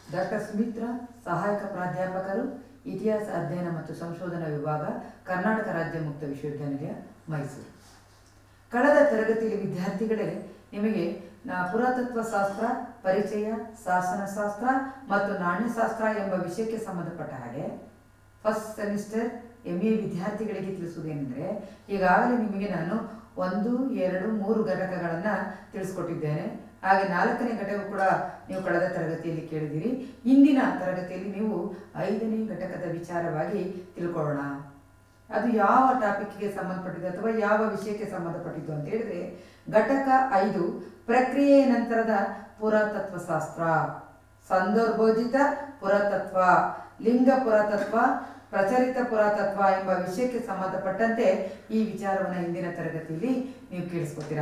doctor Sumitra ಸಹಾಯಕ ಪ್ರಾಧ್ಯಾಪಕರು ಇತಿಹಾಸ ಅಧ್ಯಯನ ಮತ್ತು ಸಂಶೋಧನಾ ವಿಭಾಗ ಕರ್ನಾಟಕ ರಾಜ್ಯ ಮುಕ್ತ ವಿಶ್ವವಿದ್ಯಾನಿಲಯ ಮೈಸೂರು ಕಳೆದ ತರಗತಿಯಲ್ಲಿ ವಿದ್ಯಾರ್ಥಿಗಳೇ ನಿಮಗೆ ನಾ- ಪುರಾತತ್ವ ಶಾಸ್ತ್ರ ಪರಿಚಯ ಶಾಸನಶಾಸ್ತ್ರ ಮತ್ತು ನಾಣ್ಯಶಾಸ್ತ್ರ ಎಂಬ ವಿಷಯಕ್ಕೆ ಸಂಬಂಧಪಟ್ಟ ಹಾಗೆ ಫಸ್ಟ್ ಸೆಮಿಸ್ಟರ್ ಎಮ್ ಎ ವಿದ್ಯಾರ್ಥಿಗಳಿಗೆ ತಿಳಿಸುವುದೇನೆಂದರೆ ಈಗಾಗಲೇ ನಿಮಗೆ ನಾನು ಒಂದು ಎರಡು ಮೂರು ಘಟಕಗಳನ್ನು ತಿಳಿಸ್ಕೊಟ್ಟಿದ್ದೇನೆ ಹಾಗೆ ನಾಲ್ಕನೇ ಘಟಕ ಕೂಡ ನೀವು ಕಳೆದ ತರಗತಿಯಲ್ಲಿ ಕೇಳಿದಿರಿ ಇಂದಿನ ತರಗತಿಯಲ್ಲಿ ನೀವು ಐದನೇ ಘಟಕದ ವಿಚಾರವಾಗಿ ತಿಳ್ಕೊಳ್ಳೋಣ ಅದು ಯಾವ ಟಾಪಿಕ್ಗೆ ಸಂಬಂಧಪಟ್ಟಿದ್ದು ಅಥವಾ ಯಾವ ವಿಷಯಕ್ಕೆ ಸಂಬಂಧಪಟ್ಟಿದ್ದು ಅಂತ ಹೇಳಿದ್ರೆ ಘಟಕ ಐದು ಪ್ರಕ್ರಿಯೆಯ ನಂತರದ ಪುರಾತತ್ವ ಶಾಸ್ತ್ರ ಸಂದರ್ಭೋಚಿತ ಪುರಾತತ್ವ ಲಿಂಗ ಪುರಾತತ್ವ ಪ್ರಚಲಿತ ಪುರಾತತ್ವ ಎಂಬ ವಿಷಯಕ್ಕೆ ಸಂಬಂಧಪಟ್ಟಂತೆ ಈ ವಿಚಾರವನ್ನು ಇಂದಿನ ತರಗತಿಯಲ್ಲಿ ನೀವು ಕೇಳಿಸ್ಕೊತೀರಾ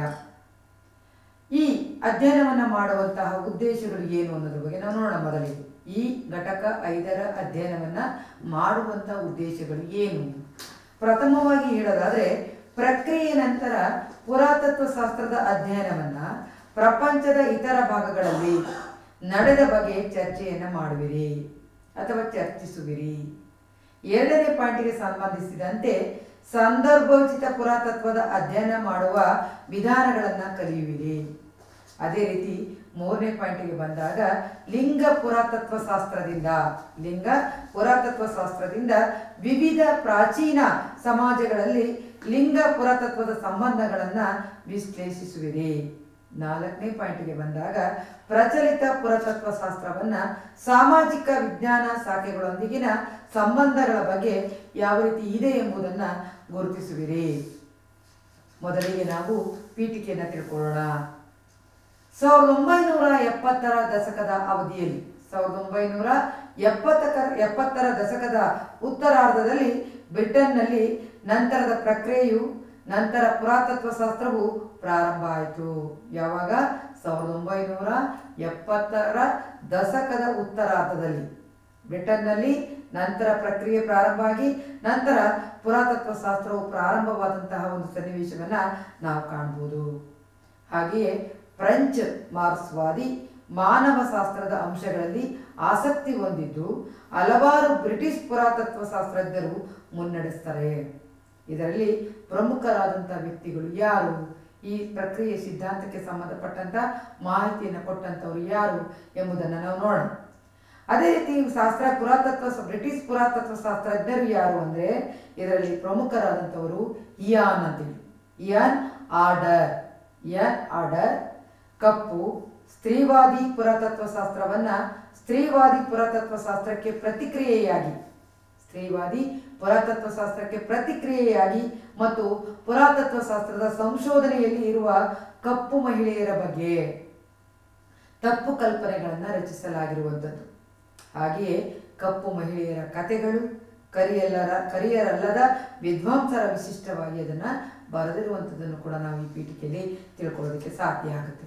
ಈ ಅಧ್ಯಯನವನ್ನ ಮಾಡುವಂತಹ ಉದ್ದೇಶಗಳು ಏನು ಅನ್ನೋದ್ರ ಬಗ್ಗೆ ನಾವು ನೋಡೋಣ ಮೊದಲಿಗೆ ಈ ಘಟಕ ಐದರ ಅಧ್ಯಯನವನ್ನ ಮಾಡುವಂತಹ ಉದ್ದೇಶಗಳು ಏನು ಪ್ರಥಮವಾಗಿ ಹೇಳೋದಾದ್ರೆ ಪ್ರಕ್ರಿಯೆ ನಂತರ ಪುರಾತತ್ವ ಶಾಸ್ತ್ರದ ಅಧ್ಯಯನವನ್ನ ಪ್ರಪಂಚದ ಇತರ ಭಾಗಗಳಲ್ಲಿ ನಡೆದ ಬಗ್ಗೆ ಚರ್ಚೆಯನ್ನ ಮಾಡುವಿರಿ ಅಥವಾ ಚರ್ಚಿಸುವಿರಿ ಎರಡನೇ ಪಾಯಿಂಟ್ಗೆ ಸಂಬಂಧಿಸಿದಂತೆ ಸಂದರ್ಭೋಚಿತ ಪುರಾತತ್ವದ ಅಧ್ಯಯನ ಮಾಡುವ ವಿಧಾನಗಳನ್ನ ಕಲಿಯುವಿರಿ ಅದೇ ರೀತಿ ಮೂರನೇ ಪಾಯಿಂಟ್ಗೆ ಬಂದಾಗ ಲಿಂಗ ಪುರಾತತ್ವ ಶಾಸ್ತ್ರದಿಂದ ಲಿಂಗ ಪುರಾತತ್ವ ಶಾಸ್ತ್ರದಿಂದ ವಿವಿಧ ಪ್ರಾಚೀನ ಸಮಾಜಗಳಲ್ಲಿ ಲಿಂಗ ಪುರಾತತ್ವದ ಸಂಬಂಧಗಳನ್ನ ವಿಶ್ಲೇಷಿಸುವಿರಿ ನಾಲ್ಕನೇ ಪಾಯಿಂಟ್ಗೆ ಬಂದಾಗ ಪ್ರಚಲಿತ ಪುರಾತತ್ವ ಶಾಸ್ತ್ರವನ್ನ ಸಾಮಾಜಿಕ ವಿಜ್ಞಾನ ಶಾಖೆಗಳೊಂದಿಗಿನ ಸಂಬಂಧಗಳ ಬಗ್ಗೆ ಯಾವ ರೀತಿ ಇದೆ ಎಂಬುದನ್ನ ಗುರುತಿಸುವಿರಿ ಮೊದಲಿಗೆ ನಾವು ಪೀಠಿಕೆಯನ್ನು ತಿಳ್ಕೊಳ್ಳೋಣ ಸಾವಿರದ ಒಂಬೈನೂರ ಎಪ್ಪತ್ತರ ದಶಕದ ಅವಧಿಯಲ್ಲಿ ಸಾವಿರದ ಒಂಬೈನೂರ ಎಪ್ಪತ್ತಕ ಎಪ್ಪತ್ತರ ದಶಕದ ಉತ್ತರಾರ್ಧದಲ್ಲಿ ಬ್ರಿಟನ್ನಲ್ಲಿ ನಂತರದ ಪ್ರಕ್ರಿಯೆಯು ನಂತರ ಪುರಾತತ್ವ ಶಾಸ್ತ್ರವು ಪ್ರಾರಂಭ ಆಯಿತು ಯಾವಾಗ ಸಾವಿರದ ಒಂಬೈನೂರ ಎಪ್ಪತ್ತರ ದಶಕದ ಉತ್ತರಾರ್ಧದಲ್ಲಿ ಬ್ರಿಟನ್ನಲ್ಲಿ ನಂತರ ಪ್ರಕ್ರಿಯೆ ಪ್ರಾರಂಭ ಆಗಿ ನಂತರ ಪುರಾತತ್ವ ಶಾಸ್ತ್ರವು ಪ್ರಾರಂಭವಾದಂತಹ ಒಂದು ಸನ್ನಿವೇಶವನ್ನ ನಾವು ಕಾಣಬಹುದು ಹಾಗೆಯೇ ಫ್ರೆಂಚ್ ಮಾರ್ಕ್ಸ್ವಾದಿ ಮಾನವ ಶಾಸ್ತ್ರದ ಅಂಶಗಳಲ್ಲಿ ಆಸಕ್ತಿ ಹೊಂದಿದ್ದು ಹಲವಾರು ಬ್ರಿಟಿಷ್ ಪುರಾತತ್ವ ಶಾಸ್ತ್ರಜ್ಞರು ಮುನ್ನಡೆಸ್ತಾರೆ ಇದರಲ್ಲಿ ಪ್ರಮುಖರಾದಂಥ ವ್ಯಕ್ತಿಗಳು ಯಾರು ಈ ಪ್ರಕ್ರಿಯೆ ಸಿದ್ಧಾಂತಕ್ಕೆ ಸಂಬಂಧಪಟ್ಟಂತ ಮಾಹಿತಿಯನ್ನು ಕೊಟ್ಟಂಥವ್ರು ಯಾರು ಎಂಬುದನ್ನು ನಾವು ನೋಡೋಣ ಅದೇ ರೀತಿ ಶಾಸ್ತ್ರ ಪುರಾತತ್ವ ಬ್ರಿಟಿಷ್ ಪುರಾತತ್ವ ಶಾಸ್ತ್ರಜ್ಞರು ಯಾರು ಅಂದ್ರೆ ಇದರಲ್ಲಿ ಪ್ರಮುಖರಾದಂಥವರು ಇಯಾನ್ ಅಂತೇಳಿ ಇಯಾನ್ ಆರ್ಡರ್ ಇಯಾನ್ ಆರ್ಡರ್ ಕಪ್ಪು ಸ್ತ್ರೀವಾದಿ ಪುರಾತತ್ವ ಶಾಸ್ತ್ರವನ್ನ ಸ್ತ್ರೀವಾದಿ ಪುರಾತತ್ವ ಶಾಸ್ತ್ರಕ್ಕೆ ಪ್ರತಿಕ್ರಿಯೆಯಾಗಿ ಸ್ತ್ರೀವಾದಿ ಪುರಾತತ್ವ ಶಾಸ್ತ್ರಕ್ಕೆ ಪ್ರತಿಕ್ರಿಯೆಯಾಗಿ ಮತ್ತು ಪುರಾತತ್ವ ಶಾಸ್ತ್ರದ ಸಂಶೋಧನೆಯಲ್ಲಿ ಇರುವ ಕಪ್ಪು ಮಹಿಳೆಯರ ಬಗ್ಗೆ ತಪ್ಪು ಕಲ್ಪನೆಗಳನ್ನು ರಚಿಸಲಾಗಿರುವಂಥದ್ದು ಹಾಗೆಯೇ ಕಪ್ಪು ಮಹಿಳೆಯರ ಕಥೆಗಳು ಕರಿಯಲ್ಲರ ಕರಿಯರಲ್ಲದ ವಿದ್ವಾಂಸರ ವಿಶಿಷ್ಟವಾಗಿ ಅದನ್ನು ಬರೆದಿರುವಂಥದ್ದನ್ನು ಕೂಡ ನಾವು ಈ ಪೀಠಿಕೆಯಲ್ಲಿ ತಿಳ್ಕೊಳ್ಳೋದಕ್ಕೆ ಸಾಧ್ಯ ಆಗುತ್ತೆ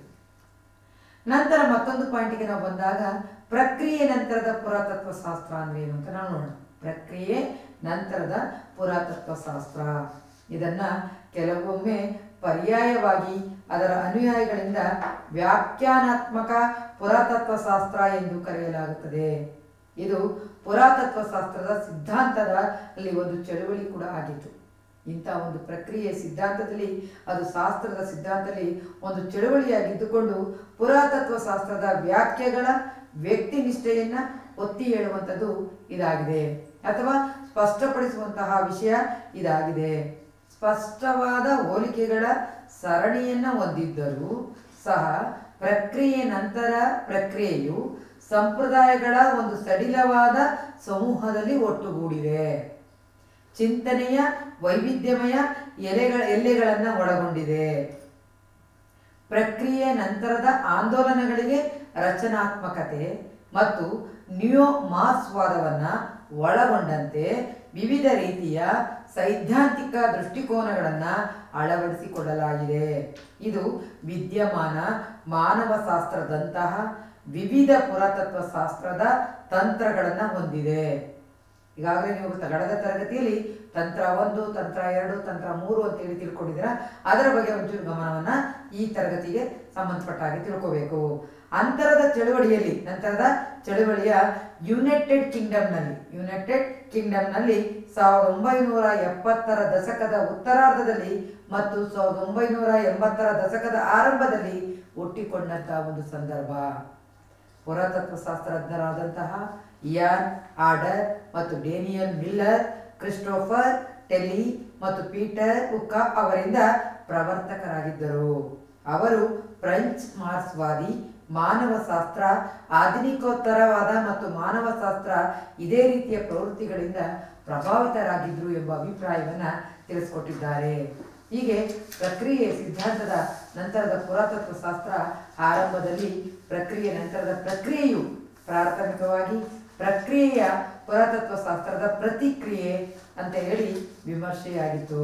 ನಂತರ ಮತ್ತೊಂದು ಪಾಯಿಂಟಿಗೆ ನಾವು ಬಂದಾಗ ಪ್ರಕ್ರಿಯೆ ನಂತರದ ಪುರಾತತ್ವ ಶಾಸ್ತ್ರ ಅಂದ್ರೆ ಏನು ಅಂತ ನಾವು ನೋಡೋಣ ಪ್ರಕ್ರಿಯೆ ನಂತರದ ಪುರಾತತ್ವ ಶಾಸ್ತ್ರ ಇದನ್ನ ಕೆಲವೊಮ್ಮೆ ಪರ್ಯಾಯವಾಗಿ ಅದರ ಅನುಯಾಯಿಗಳಿಂದ ವ್ಯಾಖ್ಯಾನಾತ್ಮಕ ಪುರಾತತ್ವ ಶಾಸ್ತ್ರ ಎಂದು ಕರೆಯಲಾಗುತ್ತದೆ ಇದು ಪುರಾತತ್ವ ಶಾಸ್ತ್ರದ ಸಿದ್ಧಾಂತದ ಅಲ್ಲಿ ಒಂದು ಚಳುವಳಿ ಕೂಡ ಆಗಿತ್ತು ಇಂಥ ಒಂದು ಪ್ರಕ್ರಿಯೆ ಸಿದ್ಧಾಂತದಲ್ಲಿ ಅದು ಶಾಸ್ತ್ರದ ಸಿದ್ಧಾಂತದಲ್ಲಿ ಒಂದು ಚಳುವಳಿಯಾಗಿದ್ದುಕೊಂಡು ಪುರಾತತ್ವ ಶಾಸ್ತ್ರದ ವ್ಯಾಖ್ಯೆಗಳ ವ್ಯಕ್ತಿ ನಿಷ್ಠೆಯನ್ನ ಒತ್ತಿ ಹೇಳುವಂಥದ್ದು ಇದಾಗಿದೆ ಅಥವಾ ಸ್ಪಷ್ಟಪಡಿಸುವಂತಹ ವಿಷಯ ಇದಾಗಿದೆ ಸ್ಪಷ್ಟವಾದ ಹೋಲಿಕೆಗಳ ಸರಣಿಯನ್ನ ಹೊಂದಿದ್ದರೂ ಸಹ ಪ್ರಕ್ರಿಯೆ ನಂತರ ಪ್ರಕ್ರಿಯೆಯು ಸಂಪ್ರದಾಯಗಳ ಒಂದು ಸಡಿಲವಾದ ಸಮೂಹದಲ್ಲಿ ಒಟ್ಟುಗೂಡಿದೆ ಚಿಂತನೆಯ ವೈವಿಧ್ಯಮಯ ಎಲೆಗಳ ಎಲ್ಲೆಗಳನ್ನು ಒಳಗೊಂಡಿದೆ ಪ್ರಕ್ರಿಯೆ ನಂತರದ ಆಂದೋಲನಗಳಿಗೆ ರಚನಾತ್ಮಕತೆ ಮತ್ತು ನ್ಯೂ ಮಾರ್ಕ್ಸ್ವಾದವನ್ನ ಒಳಗೊಂಡಂತೆ ವಿವಿಧ ರೀತಿಯ ಸೈದ್ಧಾಂತಿಕ ದೃಷ್ಟಿಕೋನಗಳನ್ನ ಅಳವಡಿಸಿಕೊಳ್ಳಲಾಗಿದೆ ಇದು ವಿದ್ಯಮಾನ ಮಾನವ ಶಾಸ್ತ್ರದಂತಹ ವಿವಿಧ ಪುರಾತತ್ವ ಶಾಸ್ತ್ರದ ತಂತ್ರಗಳನ್ನ ಹೊಂದಿದೆ ಈಗಾಗಲೇ ನೀವು ಕಳೆದ ತರಗತಿಯಲ್ಲಿ ತಂತ್ರ ಒಂದು ತಂತ್ರ ಎರಡು ತಂತ್ರ ಮೂರು ಅಂತೇಳಿ ತಿಳ್ಕೊಂಡಿದ್ದೀರಾ ಅದರ ಬಗ್ಗೆ ಒಂಚೂರು ಗಮನವನ್ನ ಈ ತರಗತಿಗೆ ಸಂಬಂಧಪಟ್ಟ ಹಾಗೆ ತಿಳ್ಕೋಬೇಕು ಅಂತರದ ಚಳುವಳಿಯಲ್ಲಿ ನಂತರದ ಚಳುವಳಿಯ ಯುನೈಟೆಡ್ ಕಿಂಗ್ಡಮ್ನಲ್ಲಿ ಯುನೈಟೆಡ್ ಕಿಂಗ್ಡಮ್ನಲ್ಲಿ ಸಾವಿರದ ಒಂಬೈನೂರ ಎಪ್ಪತ್ತರ ದಶಕದ ಉತ್ತರಾರ್ಧದಲ್ಲಿ ಮತ್ತು ಸಾವಿರದ ಒಂಬೈನೂರ ಎಂಬತ್ತರ ದಶಕದ ಆರಂಭದಲ್ಲಿ ಹುಟ್ಟಿಕೊಂಡಂತಹ ಒಂದು ಸಂದರ್ಭ ಪುರಾತತ್ವ ಶಾಸ್ತ್ರಜ್ಞರಾದಂತಹ ಇಯಾನ್ ಆರ್ಡರ್ ಮತ್ತು ಡೇನಿಯಲ್ ಮಿಲ್ಲರ್ ಕ್ರಿಸ್ಟೋಫರ್ ಟೆಲ್ಲಿ ಮತ್ತು ಪೀಟರ್ ಉಕ್ಕಾ ಅವರಿಂದ ಪ್ರವರ್ತಕರಾಗಿದ್ದರು ಅವರು ಫ್ರೆಂಚ್ ಮಾರ್ಕ್ಸ್ವಾದಿ ಮಾನವಶಾಸ್ತ್ರ ಆಧುನಿಕೋತ್ತರವಾದ ಮತ್ತು ಮಾನವಶಾಸ್ತ್ರ ಇದೇ ರೀತಿಯ ಪ್ರವೃತ್ತಿಗಳಿಂದ ಪ್ರಭಾವಿತರಾಗಿದ್ದರು ಎಂಬ ಅಭಿಪ್ರಾಯವನ್ನ ತಿಳಿಸ್ಕೊಟ್ಟಿದ್ದಾರೆ ಹೀಗೆ ಪ್ರಕ್ರಿಯೆ ಸಿದ್ಧಾಂತದ ನಂತರದ ಪುರಾತತ್ವ ಶಾಸ್ತ್ರ ಆರಂಭದಲ್ಲಿ ಪ್ರಕ್ರಿಯೆ ನಂತರದ ಪ್ರಕ್ರಿಯೆಯು ಪ್ರಾಥಮಿಕವಾಗಿ ಪ್ರಕ್ರಿಯೆಯ ಪುರಾತತ್ವ ಶಾಸ್ತ್ರದ ಪ್ರತಿಕ್ರಿಯೆ ಅಂತ ಹೇಳಿ ವಿಮರ್ಶೆಯಾಗಿತ್ತು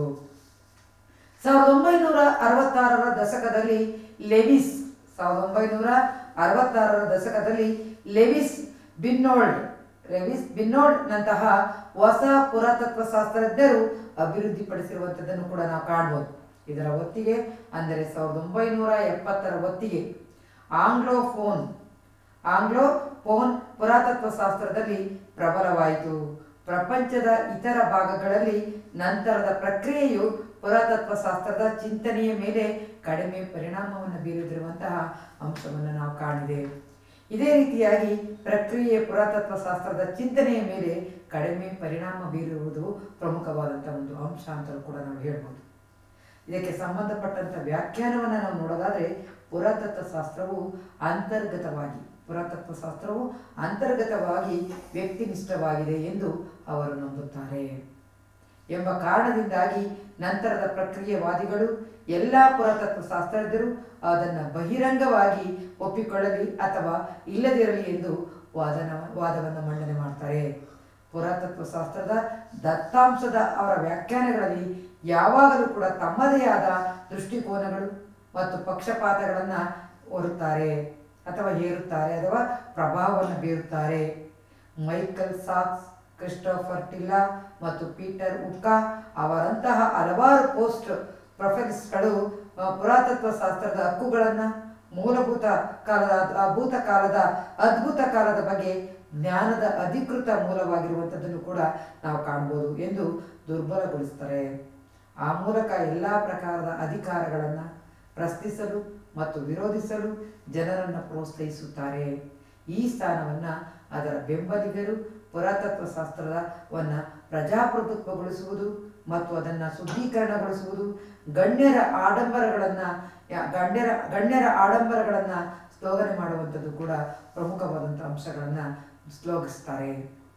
ಸಾವಿರದ ಒಂಬೈನೂರ ಅರವತ್ತಾರರ ದಶಕದಲ್ಲಿ ಲೆವಿಸ್ ಸಾವಿರದ ಒಂಬೈನೂರ ಅರವತ್ತಾರರ ದಶಕದಲ್ಲಿ ಲೆವಿಸ್ ಬಿನ್ನೋಲ್ಡ್ ಲೆವಿಸ್ ಬಿನ್ನೋಲ್ಡ್ ನಂತಹ ಹೊಸ ಪುರಾತತ್ವ ಶಾಸ್ತ್ರಜ್ಞರು ಅಭಿವೃದ್ಧಿಪಡಿಸಿರುವಂಥದ್ದನ್ನು ಕೂಡ ನಾವು ಕಾಣ್ಬೋದು ಇದರ ಹೊತ್ತಿಗೆ ಅಂದರೆ ಸಾವಿರದ ಒಂಬೈನೂರ ಎಪ್ಪತ್ತರ ಹೊತ್ತಿಗೆ ಆಂಗ್ಲೋಫೋನ್ ಆಂಗ್ಲೋ ಫೋನ್ ಪುರಾತತ್ವ ಶಾಸ್ತ್ರದಲ್ಲಿ ಪ್ರಬಲವಾಯಿತು ಪ್ರಪಂಚದ ಇತರ ಭಾಗಗಳಲ್ಲಿ ನಂತರದ ಪ್ರಕ್ರಿಯೆಯು ಪುರಾತತ್ವ ಶಾಸ್ತ್ರದ ಚಿಂತನೆಯ ಮೇಲೆ ಕಡಿಮೆ ಪರಿಣಾಮವನ್ನು ಬೀರುತ್ತಿರುವಂತಹ ಅಂಶವನ್ನು ನಾವು ಕಾಣಿದೆ ಇದೇ ರೀತಿಯಾಗಿ ಪ್ರಕ್ರಿಯೆ ಪುರಾತತ್ವ ಶಾಸ್ತ್ರದ ಚಿಂತನೆಯ ಮೇಲೆ ಕಡಿಮೆ ಪರಿಣಾಮ ಬೀರುವುದು ಪ್ರಮುಖವಾದಂತಹ ಒಂದು ಅಂಶ ಅಂತಲೂ ಕೂಡ ನಾವು ಹೇಳ್ಬೋದು ಇದಕ್ಕೆ ಸಂಬಂಧಪಟ್ಟಂತ ವ್ಯಾಖ್ಯಾನವನ್ನು ನಾವು ನೋಡೋದಾದ್ರೆ ಪುರಾತತ್ವ ಶಾಸ್ತ್ರವು ಅಂತರ್ಗತವಾಗಿ ಪುರಾತತ್ವ ಶಾಸ್ತ್ರವು ಅಂತರ್ಗತವಾಗಿ ವ್ಯಕ್ತಿನಿಷ್ಠವಾಗಿದೆ ಎಂದು ಅವರು ನಂಬುತ್ತಾರೆ ಎಂಬ ಕಾರಣದಿಂದಾಗಿ ನಂತರದ ಪ್ರಕ್ರಿಯೆವಾದಿಗಳು ಎಲ್ಲ ಪುರಾತತ್ವ ಶಾಸ್ತ್ರಜ್ಞರು ಅದನ್ನು ಬಹಿರಂಗವಾಗಿ ಒಪ್ಪಿಕೊಳ್ಳಲಿ ಅಥವಾ ಇಲ್ಲದಿರಲಿ ಎಂದು ವಾದನ ವಾದವನ್ನು ಮಂಡನೆ ಮಾಡ್ತಾರೆ ಪುರಾತತ್ವ ಶಾಸ್ತ್ರದ ದತ್ತಾಂಶದ ಅವರ ವ್ಯಾಖ್ಯಾನಗಳಲ್ಲಿ ಯಾವಾಗಲೂ ಕೂಡ ತಮ್ಮದೇ ಆದ ದೃಷ್ಟಿಕೋನಗಳು ಮತ್ತು ಪಕ್ಷಪಾತಗಳನ್ನು ಹೊರುತ್ತಾರೆ ಅಥವಾ ಹೇರುತ್ತಾರೆ ಅಥವಾ ಪ್ರಭಾವವನ್ನು ಬೀರುತ್ತಾರೆ ಮೈಕಲ್ ಸಾಕ್ಸ್ ಕ್ರಿಸ್ಟೋಫರ್ ಟಿಲ್ಲಾ ಮತ್ತು ಪೀಟರ್ ಉಕ್ಕಾ ಅವರಂತಹ ಹಲವಾರು ಪೋಸ್ಟ್ ಪ್ರೊಫೆಸರ್ಗಳು ಆ, ಪುರಾತತ್ವ ಶಾಸ್ತ್ರದ ಹಕ್ಕುಗಳನ್ನು ಮೂಲಭೂತ ಕಾಲದ ಆ ಭೂತಕಾಲದ ಅದ್ಭುತ ಕಾಲದ ಬಗ್ಗೆ ಜ್ಞಾನದ ಅಧಿಕೃತ ಮೂಲವಾಗಿರುವಂಥದ್ದನ್ನು ಕೂಡ ನಾವು ಕಾಣ್ಬೋದು ಎಂದು ದುರ್ಬಲಗೊಳಿಸ್ತಾರೆ ಆ ಮೂಲಕ ಎಲ್ಲ ಪ್ರಕಾರದ ಅಧಿಕಾರಗಳನ್ನು ಪ್ರಶ್ನಿಸಲು ಮತ್ತು ವಿರೋಧಿಸಲು ಜನರನ್ನು ಪ್ರೋತ್ಸಾಹಿಸುತ್ತಾರೆ ಈ ಸ್ಥಾನವನ್ನು ಅದರ ಬೆಂಬಲಿಗರು ಪುರಾತತ್ವ ಶಾಸ್ತ್ರವನ್ನ ಪ್ರಜಾಪ್ರಭುತ್ವಗೊಳಿಸುವುದು ಮತ್ತು ಅದನ್ನು ಶುದ್ಧೀಕರಣಗೊಳಿಸುವುದು ಗಣ್ಯರ ಆಡಂಬರಗಳನ್ನು ಗಣ್ಯರ ಗಣ್ಯರ ಆಡಂಬರಗಳನ್ನು ಶ್ಲೋಗನೆ ಮಾಡುವಂಥದ್ದು ಕೂಡ ಪ್ರಮುಖವಾದಂಥ ಅಂಶಗಳನ್ನು ಶ್ಲೋಗಿಸ್ತಾರೆ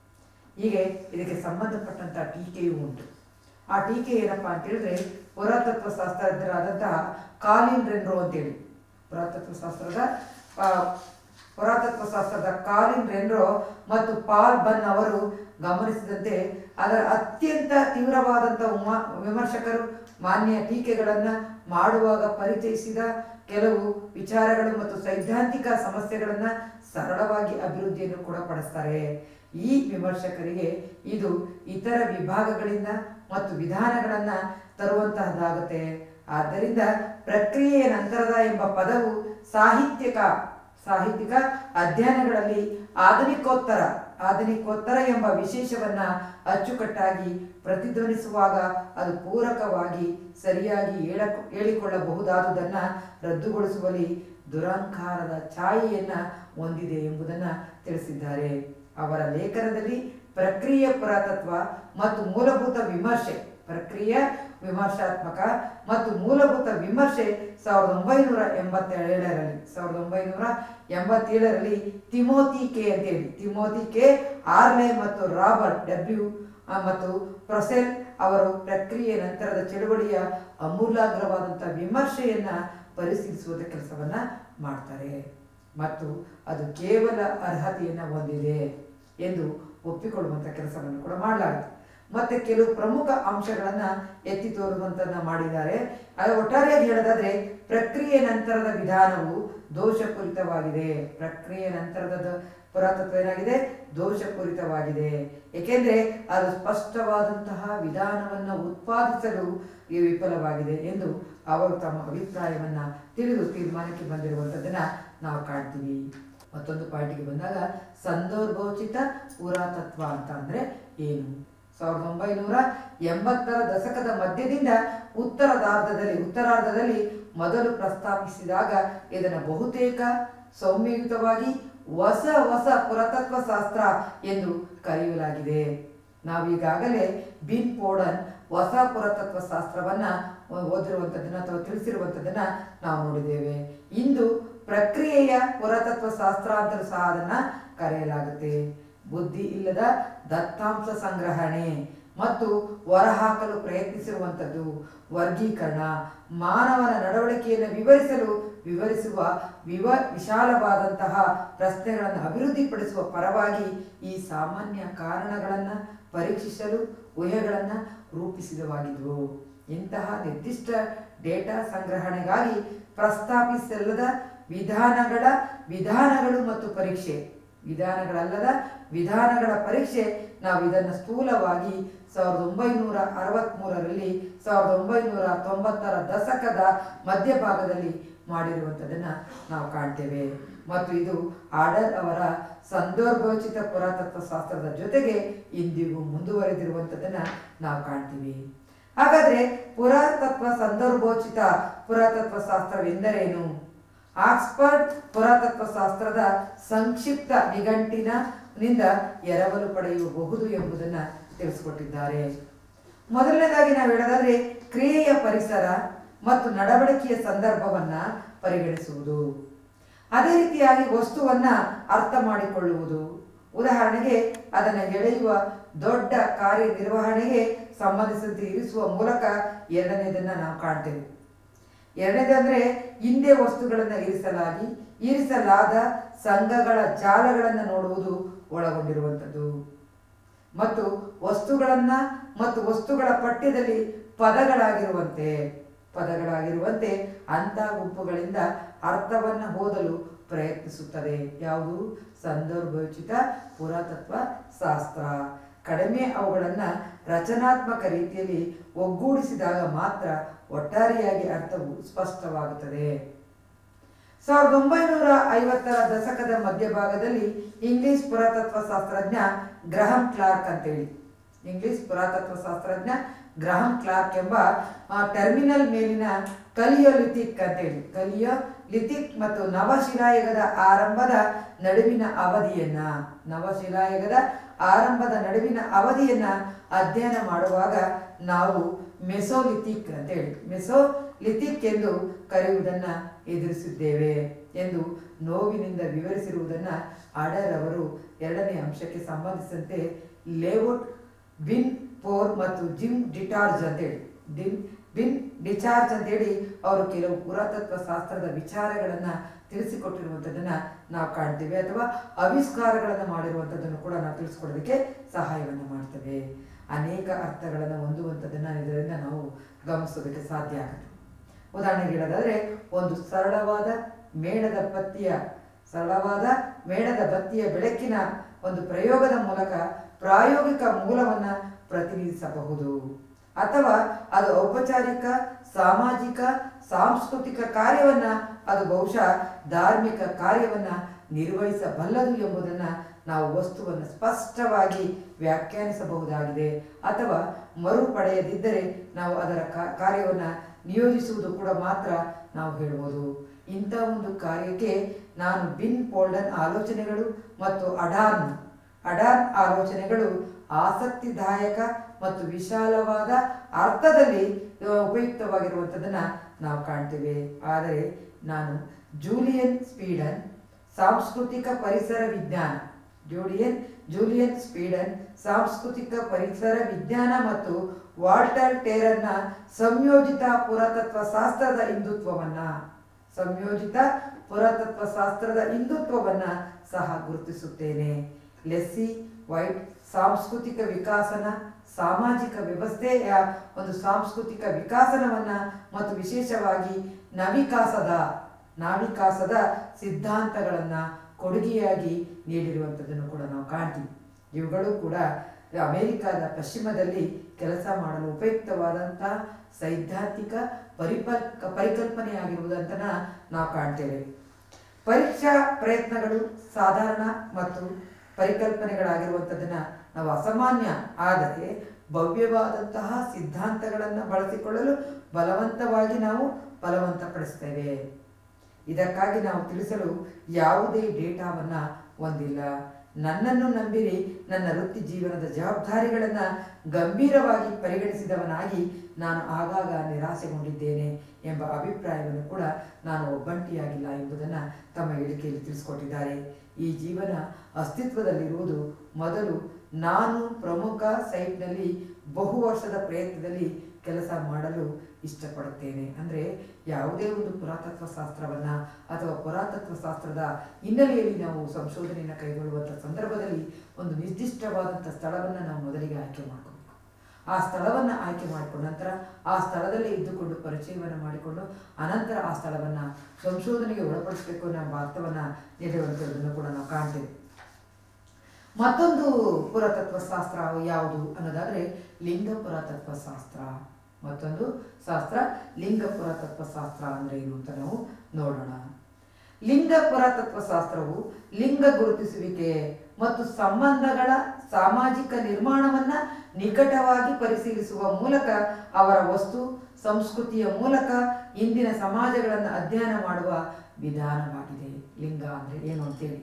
ಹೀಗೆ ಇದಕ್ಕೆ ಸಂಬಂಧಪಟ್ಟಂಥ ಟೀಕೆಯೂ ಉಂಟು ಆ ಟೀಕೆ ಏನಪ್ಪಾ ಅಂತ ಹೇಳಿದ್ರೆ ಪುರಾತತ್ವ ಶಾಸ್ತ್ರಜ್ಞರಾದಂತಹ ಕಾಲಿನ್ ರೆನ್ರೋ ಅಂತೇಳಿ ಪುರಾತತ್ವ ಶಾಸ್ತ್ರದ ಆ, ಪುರಾತತ್ವ ಶಾಸ್ತ್ರದ ಕಾಲಿನ್ ರೆನ್ರೋ ಮತ್ತು ಪಾಲ್ ಬನ್ ಅವರು ಗಮನಿಸಿದಂತೆ ಅದರ ಅತ್ಯಂತ ತೀವ್ರವಾದಂಥ ಉಮ- ವಿಮರ್ಶಕರು ಮಾನ್ಯ ಟೀಕೆಗಳನ್ನು ಮಾಡುವಾಗ ಪರಿಚಯಿಸಿದ ಕೆಲವು ವಿಚಾರಗಳು ಮತ್ತು ಸೈದ್ಧಾಂತಿಕ ಸಮಸ್ಯೆಗಳನ್ನು ಸರಳವಾಗಿ ಅಭಿವೃದ್ಧಿಯನ್ನು ಕೂಡ ಪಡಿಸ್ತಾರೆ ಈ ವಿಮರ್ಶಕರಿಗೆ ಇದು ಇತರ ವಿಭಾಗಗಳಿಂದ ಮತ್ತು ವಿಧಾನಗಳನ್ನು ತರುವಂತಹದ್ದಾಗುತ್ತೆ ಆದ್ದರಿಂದ ಪ್ರಕ್ರಿಯೆಯ ನಂತರದ ಎಂಬ ಪದವು ಸಾಹಿತ್ಯಿಕ ಸಾಹಿತ್ಯಿಕ ಅಧ್ಯಯನಗಳಲ್ಲಿ ಆಧುನಿಕೋತ್ತರ ಆಧುನಿಕೋತ್ತರ ಎಂಬ ವಿಶೇಷವನ್ನ ಅಚ್ಚುಕಟ್ಟಾಗಿ ಪ್ರತಿಧ್ವನಿಸುವಾಗ ಅದು ಪೂರಕವಾಗಿ ಸರಿಯಾಗಿ ಹೇಳ ಹೇಳಿಕೊಳ್ಳಬಹುದಾದುದನ್ನ ರದ್ದುಗೊಳಿಸುವಲ್ಲಿ ದುರಹಂಕಾರದ ಛಾಯೆಯನ್ನ ಹೊಂದಿದೆ ಎಂಬುದನ್ನ ತಿಳಿಸಿದ್ದಾರೆ ಅವರ ಲೇಖನದಲ್ಲಿ ಪ್ರಕ್ರಿಯೆ ಪುರಾತತ್ವ ಮತ್ತು ಮೂಲಭೂತ ವಿಮರ್ಶೆ ಪ್ರಕ್ರಿಯೆ ವಿಮರ್ಶಾತ್ಮಕ ಮತ್ತು ಮೂಲಭೂತ ವಿಮರ್ಶೆ ಸಾವಿರದ ಒಂಬೈನೂರ ಎಂಬತ್ತೇಳರಲ್ಲಿ ಸಾವಿರದ ಒಂಬೈನೂರ ಎಂಬತ್ತೇಳರಲ್ಲಿ ತಿಮೋತಿ ಕೆ ಅಂತೇಳಿ ತಿಮೋತಿ ಕೆ ಆರ್ಲೆ ಮತ್ತು ರಾಬರ್ಟ್ ಡಬ್ಲ್ಯೂ ಆ, ಮತ್ತು ಪ್ರೊಸೆಲ್ ಅವರು ಪ್ರಕ್ರಿಯೆ ನಂತರದ ಚಳುವಳಿಯ ಅಮೂಲಾಗ್ರವಾದಂಥ ವಿಮರ್ಶೆಯನ್ನ ಪರಿಶೀಲಿಸುವುದ ಕೆಲಸವನ್ನ ಮಾಡ್ತಾರೆ ಮತ್ತು ಅದು ಕೇವಲ ಅರ್ಹತೆಯನ್ನು ಹೊಂದಿದೆ ಎಂದು ಒಪ್ಪಿಕೊಳ್ಳುವಂಥ ಕೆಲಸವನ್ನು ಕೂಡ ಮಾಡಲಾಗುತ್ತೆ ಮತ್ತೆ ಕೆಲವು ಪ್ರಮುಖ ಅಂಶಗಳನ್ನ ಎತ್ತಿ ತೋರುವಂತನ್ನ ಮಾಡಿದ್ದಾರೆ ಅದು ಒಟ್ಟಾರೆಯಾಗಿ ಹೇಳೋದಾದ್ರೆ ಪ್ರಕ್ರಿಯೆ ನಂತರದ ವಿಧಾನವು ದೋಷಪೂರಿತವಾಗಿದೆ ಪ್ರಕ್ರಿಯೆ ನಂತರದ ದ- ಪುರಾತತ್ವ ಏನಾಗಿದೆ ದೋಷಪೂರಿತವಾಗಿದೆ ಏಕೆಂದ್ರೆ ಅದು ಸ್ಪಷ್ಟವಾದಂತಹ ವಿಧಾನವನ್ನು ಉತ್ಪಾದಿಸಲು ಈ ವಿಫಲವಾಗಿದೆ ಎಂದು ಅವರು ತಮ್ಮ ಅಭಿಪ್ರಾಯವನ್ನ ತಿಳಿದು ತೀರ್ಮಾನಕ್ಕೆ ಬಂದಿರುವಂಥದ್ದನ್ನ ನಾವು ಕಾಣ್ತೀವಿ ಮತ್ತೊಂದು ಪಾಯಿಂಟ್ಗೆ ಬಂದಾಗ ಸಂದರ್ಭೋಚಿತ ಪುರಾತತ್ವ ಅಂತ ಅಂದ್ರೆ ಏನು ಸಾವಿರದ ಒಂಬೈನೂರ ಎಂಬತ್ತರ ದಶಕದ ಮಧ್ಯದಿಂದ ಉತ್ತರದಾರ್ಧದಲ್ಲಿ ಉತ್ತರಾರ್ಧದಲ್ಲಿ ಮೊದಲು ಪ್ರಸ್ತಾಪಿಸಿದಾಗ ಇದನ್ನು ಬಹುತೇಕ ಸೌಮ್ಯಯುತವಾಗಿ ಹೊಸ ಹೊಸ ಪುರಾತತ್ವ ಶಾಸ್ತ್ರ ಎಂದು ಕರೆಯಲಾಗಿದೆ ನಾವೀಗಾಗಲೇ ಬಿನ್ ಪೋಡನ್ ಹೊಸ ಪುರಾತತ್ವ ಶಾಸ್ತ್ರವನ್ನ ಓದಿರುವಂಥದ್ದನ್ನ ಅಥವಾ ತಿಳಿಸಿರುವಂಥದ್ದನ್ನ ನಾವು ನೋಡಿದ್ದೇವೆ ಇಂದು ಪ್ರಕ್ರಿಯೆಯ ಪುರಾತತ್ವ ಶಾಸ್ತ್ರ ಅಂತಲೂ ಸಹ ಅದನ್ನ ಕರೆಯಲಾಗುತ್ತೆ ಬುದ್ಧಿ ಇಲ್ಲದ ದತ್ತಾಂಶ ಸಂಗ್ರಹಣೆ ಮತ್ತು ಹೊರಹಾಕಲು ಪ್ರಯತ್ನಿಸಿರುವಂಥದ್ದು ವರ್ಗೀಕರಣ ಮಾನವನ ನಡವಳಿಕೆಯನ್ನು ವಿವರಿಸಲು ವಿವರಿಸುವ ವಿವ ವಿಶಾಲವಾದಂತಹ ಪ್ರಶ್ನೆಗಳನ್ನು ಅಭಿವೃದ್ಧಿಪಡಿಸುವ ಪರವಾಗಿ ಈ ಸಾಮಾನ್ಯ ಕಾರಣಗಳನ್ನು ಪರೀಕ್ಷಿಸಲು ಊಹೆಗಳನ್ನು ರೂಪಿಸಿದವಾಗಿದ್ವು ಇಂತಹ ನಿರ್ದಿಷ್ಟ ಡೇಟಾ ಸಂಗ್ರಹಣೆಗಾಗಿ ಪ್ರಸ್ತಾಪಿಸಲ್ಲದ ವಿಧಾನಗಳ ವಿಧಾನಗಳು ಮತ್ತು ಪರೀಕ್ಷೆ ವಿಧಾನಗಳಲ್ಲದ ವಿಧಾನಗಳ ಪರೀಕ್ಷೆ ನಾವು ಇದನ್ನು ಸ್ಥೂಲವಾಗಿ ಸಾವಿರದ ಒಂಬೈನೂರ ಅರವತ್ತ್ಮೂರರಲ್ಲಿ ಸಾವಿರದ ಒಂಬೈನೂರ ತೊಂಬತ್ತರ ದಶಕದ ಮಧ್ಯಭಾಗದಲ್ಲಿ ಮಾಡಿರುವಂಥದ್ದನ್ನು ನಾವು ಕಾಣ್ತೇವೆ ಮತ್ತು ಇದು ಆಡರ್ ಅವರ ಸಂದರ್ಭೋಚಿತ ಪುರಾತತ್ವ ಶಾಸ್ತ್ರದ ಜೊತೆಗೆ ಇಂದಿಗೂ ಮುಂದುವರೆದಿರುವಂಥದ್ದನ್ನು ನಾವು ಕಾಣ್ತೀವಿ ಹಾಗಾದ್ರೆ ಪುರಾತತ್ವ ಸಂದರ್ಭೋಚಿತ ಪುರಾತತ್ವ ಶಾಸ್ತ್ರವೆಂದರೇನು ಆಕ್ಸ್ಫರ್ಡ್ ಪುರಾತತ್ವ ಶಾಸ್ತ್ರದ ಸಂಕ್ಷಿಪ್ತ ನಿಘಂಟಿನ ನಿಂದ ಎರವಲು ಪಡೆಯಬಹುದು ಎಂಬುದನ್ನು ತಿಳಿಸಿಕೊಟ್ಟಿದ್ದಾರೆ ಮೊದಲನೇದಾಗಿ ನಾವು ಹೇಳೋದಾದ್ರೆ ಕ್ರಿಯೆಯ ಪರಿಸರ ಮತ್ತು ನಡವಳಿಕೆಯ ಸಂದರ್ಭವನ್ನ ಪರಿಗಣಿಸುವುದು ಅದೇ ರೀತಿಯಾಗಿ ವಸ್ತುವನ್ನ ಅರ್ಥ ಮಾಡಿಕೊಳ್ಳುವುದು ಉದಾಹರಣೆಗೆ ಅದನ್ನು ಎಳೆಯುವ ದೊಡ್ಡ ಕಾರ್ಯನಿರ್ವಹಣೆಗೆ ಸಂಬಂಧಿಸಿದಂತೆ ಇರಿಸುವ ಮೂಲಕ ಎರಡನೇದನ್ನ ನಾವು ಕಾಣ್ತೇವೆ ಎರಡನೇದಂದ್ರೆ ಹಿಂದೆ ವಸ್ತುಗಳನ್ನು ಇರಿಸಲಾಗಿ ಇರಿಸಲಾದ ಸಂಘಗಳ ಜಾಲಗಳನ್ನು ನೋಡುವುದು ಒಳಗೊಂಡಿರುವಂಥದ್ದು ಮತ್ತು ವಸ್ತುಗಳನ್ನ ಮತ್ತು ವಸ್ತುಗಳ ಪಠ್ಯದಲ್ಲಿ ಪದಗಳಾಗಿರುವಂತೆ ಪದಗಳಾಗಿರುವಂತೆ ಅಂತ ಗುಂಪುಗಳಿಂದ ಅರ್ಥವನ್ನ ಓದಲು ಪ್ರಯತ್ನಿಸುತ್ತದೆ ಯಾವುದು ಸಂದರ್ಭೋಚಿತ ಪುರಾತತ್ವ ಶಾಸ್ತ್ರ ಕಡಿಮೆ ಅವುಗಳನ್ನ ರಚನಾತ್ಮಕ ರೀತಿಯಲ್ಲಿ ಒಗ್ಗೂಡಿಸಿದಾಗ ಮಾತ್ರ ಒಟ್ಟಾರೆಯಾಗಿ ಅರ್ಥವು ಸ್ಪಷ್ಟವಾಗುತ್ತದೆ ಸಾವಿರದ ಒಂಬೈನೂರ ಐವತ್ತರ ದಶಕದ ಮಧ್ಯಭಾಗದಲ್ಲಿ ಇಂಗ್ಲಿಷ್ ಪುರಾತತ್ವ ಶಾಸ್ತ್ರಜ್ಞ ಗ್ರಹಂ ಕ್ಲಾರ್ಕ್ ಅಂತೇಳಿ ಇಂಗ್ಲಿಷ್ ಪುರಾತತ್ವ ಶಾಸ್ತ್ರಜ್ಞ ಗ್ರಹಂ ಕ್ಲಾರ್ಕ್ ಎಂಬ ಆ, ಟರ್ಮಿನಲ್ ಮೇಲಿನ ಕಲಿಯೋಲಿಥಿಕ್ ಅಂತೇಳಿ ಕಲಿಯೋಲಿಥಿಕ್ ಮತ್ತು ನವಶಿಲಾಯುಗದ ಆರಂಭದ ನಡುವಿನ ಅವಧಿಯನ್ನ ನವಶಿಲಾಯುಗದ ಆರಂಭದ ನಡುವಿನ ಅವಧಿಯನ್ನ ಅಧ್ಯಯನ ಮಾಡುವಾಗ ನಾವು ಮೆಸೋಲಿಥಿಕ್ ಅಂತೇಳಿ ಮೆಸೋಲಿಥಿಕ್ ಎಂದು ಕರೆಯುವುದನ್ನ ಎದುರಿಸಿದ್ದೇವೆ ಎಂದು ನೋವಿನಿಂದ ವಿವರಿಸಿರುವುದನ್ನ ಆಡರ್ ಅವರು ಎರಡನೇ ಅಂಶಕ್ಕೆ ಸಂಬಂಧಿಸಿದಂತೆ ಲೇಔಟ್ ಬಿನ್ ಪೋರ್ ಮತ್ತು ಜಿಮ್ ಡಿಟಾರ್ಜ್ ಅಂತೇಳಿ ಡಿನ್ ಬಿನ್ ಡಿಚಾರ್ಜ್ ಅಂತೇಳಿ ಅವರು ಕೆಲವು ಪುರಾತತ್ವ ಶಾಸ್ತ್ರದ ವಿಚಾರಗಳನ್ನ ತಿಳಿಸಿಕೊಟ್ಟಿರುವಂಥದ್ದನ್ನ ನಾವು ಕಾಣ್ತೇವೆ ಅಥವಾ ಆವಿಷ್ಕಾರಗಳನ್ನು ಮಾಡಿರುವಂಥದ್ದನ್ನು ಕೂಡ ನಾವು ತಿಳಿಸ್ಕೊಡೋದಕ್ಕೆ ಸಹಾಯವನ್ನು ಮಾಡ್ತೇವೆ ಅನೇಕ ಅರ್ಥಗಳನ್ನು ಹೊಂದುವಂಥದ್ದನ್ನ ಇದರಿಂದ ನಾವು ಗಮನಿಸೋದಕ್ಕೆ ಸಾಧ್ಯ ಆಗುತ್ತೆ ಉದಾಹರಣೆಗೆ ಹೇಳೋದಾದ್ರೆ ಒಂದು ಸರಳವಾದ ಮೇಣದ ಬತ್ತಿಯ ಸರಳವಾದ ಮೇಣದ ಬತ್ತಿಯ ಬೆಳಕಿನ ಒಂದು ಪ್ರಯೋಗದ ಮೂಲಕ ಪ್ರಾಯೋಗಿಕ ಮೂಲವನ್ನ ಪ್ರತಿನಿಧಿಸಬಹುದು ಅಥವಾ ಅದು ಔಪಚಾರಿಕ ಸಾಮಾಜಿಕ ಸಾಂಸ್ಕೃತಿಕ ಕಾರ್ಯವನ್ನ ಅದು ಬಹುಶಃ ಧಾರ್ಮಿಕ ಕಾರ್ಯವನ್ನ ನಿರ್ವಹಿಸಬಲ್ಲದು ಎಂಬುದನ್ನ ನಾವು ವಸ್ತುವನ್ನು ಸ್ಪಷ್ಟವಾಗಿ ವ್ಯಾಖ್ಯಾನಿಸಬಹುದಾಗಿದೆ ಅಥವಾ ಮರುಪಡೆಯದಿದ್ದರೆ ನಾವು ಅದರ ಕಾ- ಕಾರ್ಯವನ್ನ ನಿಯೋಜಿಸುವುದು ಕೂಡ ಮಾತ್ರ ನಾವು ಹೇಳ್ಬೋದು ಇಂಥ ಒಂದು ಕಾರ್ಯಕ್ಕೆ ನಾನು ಬಿನ್ ಪೋಲ್ಡನ್ ಆಲೋಚನೆಗಳು ಮತ್ತು ಅಡಾರ್ನ್ ಅಡಾರ್ನ್ ಆಲೋಚನೆಗಳು ಆಸಕ್ತಿದಾಯಕ ಮತ್ತು ವಿಶಾಲವಾದ ಅರ್ಥದಲ್ಲಿ ಆ, ಉಪಯುಕ್ತವಾಗಿರುವಂಥದ್ದನ್ನ ನಾವು ಕಾಣ್ತೇವೆ ಆದರೆ ನಾನು ಜೂಲಿಯನ್ ಸ್ಪೀಡನ್ ಸಾಂಸ್ಕೃತಿಕ ಪರಿಸರ ವಿಜ್ಞಾನ ಜೂಲಿಯನ್ ಜೂಲಿಯನ್ ಸ್ಪೀಡನ್ ಸಾಂಸ್ಕೃತಿಕ ಪರಿಸರ ವಿಜ್ಞಾನ ಮತ್ತು ವಾಲ್ಟರ್ ಟೇರನ್ನ ಸಂಯೋಜಿತ ಪುರಾತತ್ವ ಶಾಸ್ತ್ರದ ಹಿಂದುತ್ವವನ್ನ ಸಂಯೋಜಿತ ಪುರಾತತ್ವ ಶಾಸ್ತ್ರದ ಹಿಂದುತ್ವವನ್ನ ಸಹ ಗುರುತಿಸುತ್ತೇನೆ ಲೆಸ್ಸಿ ವೈಟ್ ಸಾಂಸ್ಕೃತಿಕ ವಿಕಾಸನ ಸಾಮಾಜಿಕ ವ್ಯವಸ್ಥೆಯ ಒಂದು ಸಾಂಸ್ಕೃತಿಕ ವಿಕಾಸನವನ್ನ ಮತ್ತು ವಿಶೇಷವಾಗಿ ನವಿಕಾಸದ ನಾವಿಕಾಸದ ಸಿದ್ಧಾಂತಗಳನ್ನ ಕೊಡುಗೆಯಾಗಿ ನೀಡಿರುವಂಥದ್ದನ್ನು ಕೂಡ ನಾವು ಕಾಣ್ತೀವಿ ಇವುಗಳು ಕೂಡ ಅಮೆರಿಕದ ಪಶ್ಚಿಮದಲ್ಲಿ ಕೆಲಸ ಮಾಡಲು ಉಪಯುಕ್ತವಾದಂತಹ ಸೈದ್ಧಾಂತಿಕ ಪರಿಪಲ್ ಪರಿಕಲ್ಪನೆಯಾಗಿರುವುದಂತ ನಾವು ಕಾಣ್ತೇವೆ ಪರೀಕ್ಷಾ ಪ್ರಯತ್ನಗಳು ಸಾಧಾರಣ ಮತ್ತು ಪರಿಕಲ್ಪನೆಗಳಾಗಿರುವಂಥದ್ದನ್ನು ನಾವು ಅಸಾಮಾನ್ಯ ಆದರೆ ಭವ್ಯವಾದಂತಹ ಸಿದ್ಧಾಂತಗಳನ್ನು ಬಳಸಿಕೊಳ್ಳಲು ಬಲವಂತವಾಗಿ ನಾವು ಬಲವಂತಪಡಿಸ್ತೇವೆ ಇದಕ್ಕಾಗಿ ನಾವು ತಿಳಿಸಲು ಯಾವುದೇ ಡೇಟಾವನ್ನು ಹೊಂದಿಲ್ಲ ನನ್ನನ್ನು ನಂಬಿರಿ ನನ್ನ ವೃತ್ತಿ ಜೀವನದ ಜವಾಬ್ದಾರಿಗಳನ್ನು ಗಂಭೀರವಾಗಿ ಪರಿಗಣಿಸಿದವನಾಗಿ ನಾನು ಆಗಾಗ ನಿರಾಸೆಗೊಂಡಿದ್ದೇನೆ ಎಂಬ ಅಭಿಪ್ರಾಯವನ್ನು ಕೂಡ ನಾನು ಒಬ್ಬಂಟಿಯಾಗಿಲ್ಲ ಎಂಬುದನ್ನು ತಮ್ಮ ಹೇಳಿಕೆಯಲ್ಲಿ ತಿಳಿಸ್ಕೊಟ್ಟಿದ್ದಾರೆ ಈ ಜೀವನ ಅಸ್ತಿತ್ವದಲ್ಲಿರುವುದು ಮೊದಲು ನಾನು ಪ್ರಮುಖ ಸೈಟ್ನಲ್ಲಿ ಬಹು ವರ್ಷದ ಪ್ರಯತ್ನದಲ್ಲಿ ಕೆಲಸ ಮಾಡಲು ಇಷ್ಟಪಡುತ್ತೇನೆ ಅಂದರೆ ಯಾವುದೇ ಒಂದು ಪುರಾತತ್ವ ಶಾಸ್ತ್ರವನ್ನು ಅಥವಾ ಪುರಾತತ್ವ ಶಾಸ್ತ್ರದ ಹಿನ್ನೆಲೆಯಲ್ಲಿ ನಾವು ಸಂಶೋಧನೆಯನ್ನು ಕೈಗೊಳ್ಳುವಂಥ ಸಂದರ್ಭದಲ್ಲಿ ಒಂದು ನಿರ್ದಿಷ್ಟವಾದಂಥ ಸ್ಥಳವನ್ನು ನಾವು ಮೊದಲಿಗೆ ಆಯ್ಕೆ ಮಾಡ್ಕೋಬೇಕು ಆ ಸ್ಥಳವನ್ನು ಆಯ್ಕೆ ಮಾಡಿಕೊಂಡ ನಂತರ ಆ ಸ್ಥಳದಲ್ಲೇ ಇದ್ದುಕೊಂಡು ಪರಿಚಯವನ್ನು ಮಾಡಿಕೊಂಡು ಅನಂತರ ಆ ಸ್ಥಳವನ್ನು ಸಂಶೋಧನೆಗೆ ಒಳಪಡಿಸಬೇಕು ಎಂಬ ಅರ್ಥವನ್ನು ನೀಡುವಂಥದ್ದನ್ನು ಕೂಡ ನಾವು ಕಾಣ್ತೇವೆ ಮತ್ತೊಂದು ಪುರಾತತ್ವ ಶಾಸ್ತ್ರ ಯಾವುದು ಅನ್ನೋದಾದ್ರೆ ಲಿಂಗ ಪುರಾತತ್ವ ಶಾಸ್ತ್ರ ಮತ್ತೊಂದು ಶಾಸ್ತ್ರ ಲಿಂಗ ಪುರಾತತ್ವ ಶಾಸ್ತ್ರ ಅಂದ್ರೆ ಏನು ಅಂತ ನಾವು ನೋಡೋಣ ಲಿಂಗ ಪುರಾತತ್ವ ಶಾಸ್ತ್ರವು ಲಿಂಗ ಗುರುತಿಸುವಿಕೆ ಮತ್ತು ಸಂಬಂಧಗಳ ಸಾಮಾಜಿಕ ನಿರ್ಮಾಣವನ್ನ ನಿಕಟವಾಗಿ ಪರಿಶೀಲಿಸುವ ಮೂಲಕ ಅವರ ವಸ್ತು ಸಂಸ್ಕೃತಿಯ ಮೂಲಕ ಇಂದಿನ ಸಮಾಜಗಳನ್ನು ಅಧ್ಯಯನ ಮಾಡುವ ವಿಧಾನವಾಗಿದೆ ಲಿಂಗ ಅಂದ್ರೆ ಏನು ಅಂತೇಳಿ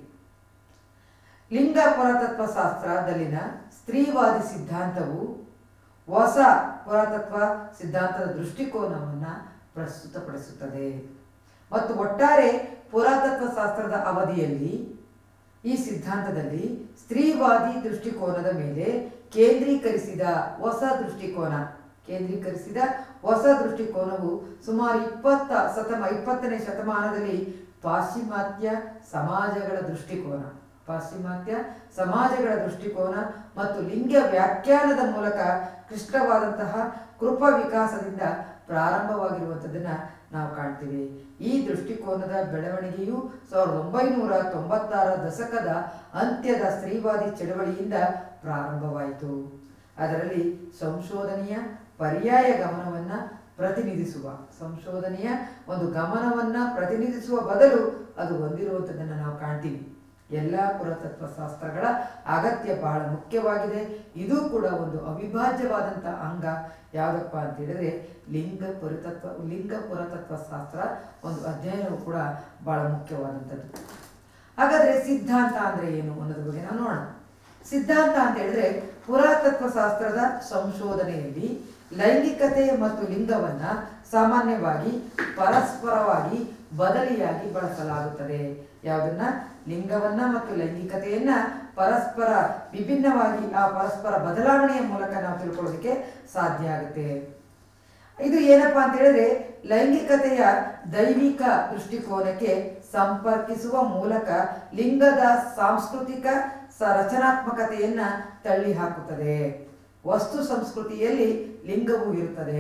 ಲಿಂಗ ಪುರಾತತ್ವ ಶಾಸ್ತ್ರದಲ್ಲಿನ ಸ್ತ್ರೀವಾದಿ ಸಿದ್ಧಾಂತವು ಹೊಸ ಪುರಾತತ್ವ ಸಿದ್ಧಾಂತದ ದೃಷ್ಟಿಕೋನವನ್ನು ಪ್ರಸ್ತುತಪಡಿಸುತ್ತದೆ ಮತ್ತು ಒಟ್ಟಾರೆ ಪುರಾತತ್ವ ಶಾಸ್ತ್ರದ ಅವಧಿಯಲ್ಲಿ ಈ ಸಿದ್ಧಾಂತದಲ್ಲಿ ಸ್ತ್ರೀವಾದಿ ದೃಷ್ಟಿಕೋನದ ಮೇಲೆ ಕೇಂದ್ರೀಕರಿಸಿದ ಹೊಸ ದೃಷ್ಟಿಕೋನ ಕೇಂದ್ರೀಕರಿಸಿದ ಹೊಸ ದೃಷ್ಟಿಕೋನವು ಸುಮಾರು ಇಪ್ಪತ್ತ ಶತಮ ಇಪ್ಪತ್ತನೇ ಶತಮಾನದಲ್ಲಿ ಪಾಶ್ಚಿಮಾತ್ಯ ಸಮಾಜಗಳ ದೃಷ್ಟಿಕೋನ ಪಾಶ್ಚಿಮಾತ್ಯ ಸಮಾಜಗಳ ದೃಷ್ಟಿಕೋನ ಮತ್ತು ಲಿಂಗ ವ್ಯಾಖ್ಯಾನದ ಮೂಲಕ ಕ್ಲಿಷ್ಟವಾದಂತಹ ಕೃಪ ವಿಕಾಸದಿಂದ ಪ್ರಾರಂಭವಾಗಿರುವಂಥದ್ದನ್ನ ನಾವು ಕಾಣ್ತೀವಿ ಈ ದೃಷ್ಟಿಕೋನದ ಬೆಳವಣಿಗೆಯು ಸಾವಿರದ ಒಂಬೈನೂರ ತೊಂಬತ್ತಾರ ದಶಕದ ಅಂತ್ಯದ ಸ್ತ್ರೀವಾದಿ ಚಳವಳಿಯಿಂದ ಪ್ರಾರಂಭವಾಯಿತು ಅದರಲ್ಲಿ ಸಂಶೋಧನೆಯ ಪರ್ಯಾಯ ಗಮನವನ್ನ ಪ್ರತಿನಿಧಿಸುವ ಸಂಶೋಧನೆಯ ಒಂದು ಗಮನವನ್ನ ಪ್ರತಿನಿಧಿಸುವ ಬದಲು ಅದು ಹೊಂದಿರುವಂಥದ್ದನ್ನು ನಾವು ಕಾಣ್ತೀವಿ ಎಲ್ಲ ಪುರಾತತ್ವ ಶಾಸ್ತ್ರಗಳ ಅಗತ್ಯ ಬಹಳ ಮುಖ್ಯವಾಗಿದೆ ಇದು ಕೂಡ ಒಂದು ಅವಿಭಾಜ್ಯವಾದಂಥ ಅಂಗ ಯಾವುದಪ್ಪ ಅಂತ ಹೇಳಿದ್ರೆ ಲಿಂಗ ಪುರಾತತ್ವ ಲಿಂಗ ಪುರಾತತ್ವ ಶಾಸ್ತ್ರ ಒಂದು ಅಧ್ಯಯನವು ಕೂಡ ಬಹಳ ಮುಖ್ಯವಾದಂಥದ್ದು ಹಾಗಾದ್ರೆ ಸಿದ್ಧಾಂತ ಅಂದ್ರೆ ಏನು ಅನ್ನೋದ್ರ ಬಗ್ಗೆ ನಾವು ನೋಡೋಣ ಸಿದ್ಧಾಂತ ಅಂತ ಹೇಳಿದ್ರೆ ಪುರಾತತ್ವ ಶಾಸ್ತ್ರದ ಸಂಶೋಧನೆಯಲ್ಲಿ ಲೈಂಗಿಕತೆ ಮತ್ತು ಲಿಂಗವನ್ನ ಸಾಮಾನ್ಯವಾಗಿ ಪರಸ್ಪರವಾಗಿ ಬದಲಿಯಾಗಿ ಬಳಸಲಾಗುತ್ತದೆ ಯಾವುದನ್ನ ಲಿಂಗವನ್ನ ಮತ್ತು ಲೈಂಗಿಕತೆಯನ್ನ ಪರಸ್ಪರ ವಿಭಿನ್ನವಾಗಿ ಆ ಪರಸ್ಪರ ಬದಲಾವಣೆಯ ಮೂಲಕ ನಾವು ತಿಳ್ಕೊಳ್ಳೋದಕ್ಕೆ ಸಾಧ್ಯ ಆಗುತ್ತೆ ಇದು ಏನಪ್ಪಾ ಅಂತ ಹೇಳಿದ್ರೆ ಲೈಂಗಿಕತೆಯ ದೈವಿಕ ದೃಷ್ಟಿಕೋನಕ್ಕೆ ಸಂಪರ್ಕಿಸುವ ಮೂಲಕ ಲಿಂಗದ ಸಾಂಸ್ಕೃತಿಕ ಸ ರಚನಾತ್ಮಕತೆಯನ್ನ ತಳ್ಳಿ ಹಾಕುತ್ತದೆ ವಸ್ತು ಸಂಸ್ಕೃತಿಯಲ್ಲಿ ಲಿಂಗವು ಇರುತ್ತದೆ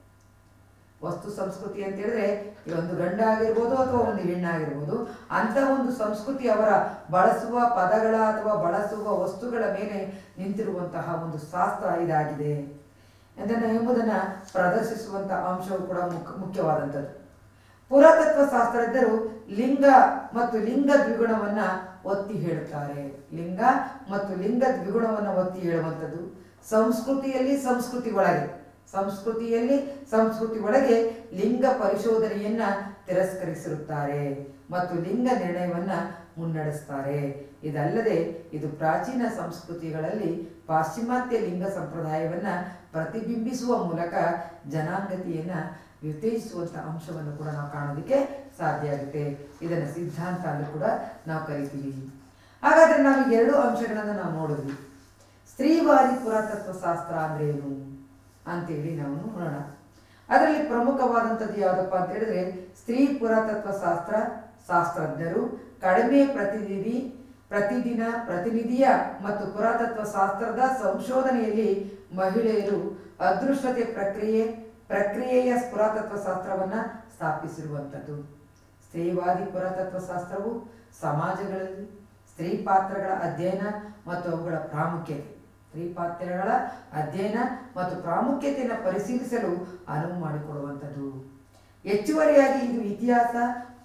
ವಸ್ತು ಸಂಸ್ಕೃತಿ ಅಂತ ಹೇಳಿದ್ರೆ ಈ ಒಂದು ಗಂಡ ಆಗಿರ್ಬೋದು ಅಥವಾ ಒಂದು ಹೆಣ್ಣಾಗಿರ್ಬೋದು ಅಂತ ಒಂದು ಸಂಸ್ಕೃತಿ ಅವರ ಬಳಸುವ ಪದಗಳ ಅಥವಾ ಬಳಸುವ ವಸ್ತುಗಳ ಮೇಲೆ ನಿಂತಿರುವಂತಹ ಒಂದು ಶಾಸ್ತ್ರ ಇದಾಗಿದೆ ಅದನ್ನ ಎಂಬುದನ್ನ ಪ್ರದರ್ಶಿಸುವಂತಹ ಅಂಶವು ಕೂಡ ಮುಖ್ಯ ಮುಖ್ಯವಾದಂಥದ್ದು ಪುರಾತತ್ವ ಶಾಸ್ತ್ರಜ್ಞರು ಲಿಂಗ ಮತ್ತು ಲಿಂಗ ದ್ವಿಗುಣವನ್ನ ಒತ್ತಿ ಹೇಳುತ್ತಾರೆ ಲಿಂಗ ಮತ್ತು ಲಿಂಗ ದ್ವಿಗುಣವನ್ನ ಒತ್ತಿ ಹೇಳುವಂಥದ್ದು ಸಂಸ್ಕೃತಿಯಲ್ಲಿ ಸಂಸ್ಕೃತಿ ಒಳಗೆ ಸಂಸ್ಕೃತಿಯಲ್ಲಿ ಸಂಸ್ಕೃತಿ ಒಳಗೆ ಲಿಂಗ ಪರಿಶೋಧನೆಯನ್ನ ತಿರಸ್ಕರಿಸಿರುತ್ತಾರೆ ಮತ್ತು ಲಿಂಗ ನಿರ್ಣಯವನ್ನ ಮುನ್ನಡೆಸ್ತಾರೆ ಇದಲ್ಲದೆ ಇದು ಪ್ರಾಚೀನ ಸಂಸ್ಕೃತಿಗಳಲ್ಲಿ ಪಾಶ್ಚಿಮಾತ್ಯ ಲಿಂಗ ಸಂಪ್ರದಾಯವನ್ನ ಪ್ರತಿಬಿಂಬಿಸುವ ಮೂಲಕ ಜನಾಂಗತಿಯನ್ನ ಉತ್ತೇಜಿಸುವಂತ ಅಂಶವನ್ನು ಕೂಡ ನಾವು ಕಾಣೋದಕ್ಕೆ ಸಾಧ್ಯ ಆಗುತ್ತೆ ಇದನ್ನ ಸಿದ್ಧಾಂತ ಅಂತ ಕೂಡ ನಾವು ಕರಿತೀವಿ ಹಾಗಾದ್ರೆ ನಾವು ಈ ಎರಡು ಅಂಶಗಳನ್ನ ನಾವು ನೋಡಿದ್ವಿ ಸ್ತ್ರೀವಾದಿ ಪುರಾತತ್ವ ಶಾಸ್ತ್ರ ಅಂದ್ರೆ ಏನು ಅಂತೇಳಿ ನಾವು ನೋಡೋಣ ಅದರಲ್ಲಿ ಪ್ರಮುಖವಾದಂಥದ್ದು ಯಾವುದಪ್ಪ ಅಂತ ಹೇಳಿದ್ರೆ ಸ್ತ್ರೀ ಪುರಾತತ್ವ ಶಾಸ್ತ್ರ ಶಾಸ್ತ್ರಜ್ಞರು ಕಡಿಮೆ ಪ್ರತಿನಿಧಿ ಪ್ರತಿದಿನ ಪ್ರತಿನಿಧಿಯ ಮತ್ತು ಪುರಾತತ್ವ ಶಾಸ್ತ್ರದ ಸಂಶೋಧನೆಯಲ್ಲಿ ಮಹಿಳೆಯರು ಅದೃಶ್ಯತೆ ಪ್ರಕ್ರಿಯೆ ಪ್ರಕ್ರಿಯೆಯ ಪುರಾತತ್ವ ಶಾಸ್ತ್ರವನ್ನ ಸ್ಥಾಪಿಸಿರುವಂಥದ್ದು ಸ್ತ್ರೀವಾದಿ ಪುರಾತತ್ವ ಶಾಸ್ತ್ರವು ಸಮಾಜಗಳಲ್ಲಿ ಸ್ತ್ರೀ ಪಾತ್ರಗಳ ಅಧ್ಯಯನ ಮತ್ತು ಅವುಗಳ ಪ್ರಾಮುಖ್ಯತೆ ಸ್ತ್ರೀ ಪಾತ್ರಗಳ ಅಧ್ಯಯನ ಮತ್ತು ಪ್ರಾಮುಖ್ಯತೆಯನ್ನು ಪರಿಶೀಲಿಸಲು ಅನುವು ಮಾಡಿಕೊಡುವಂಥದ್ದು ಹೆಚ್ಚುವರಿಯಾಗಿ ಇದು ಇತಿಹಾಸ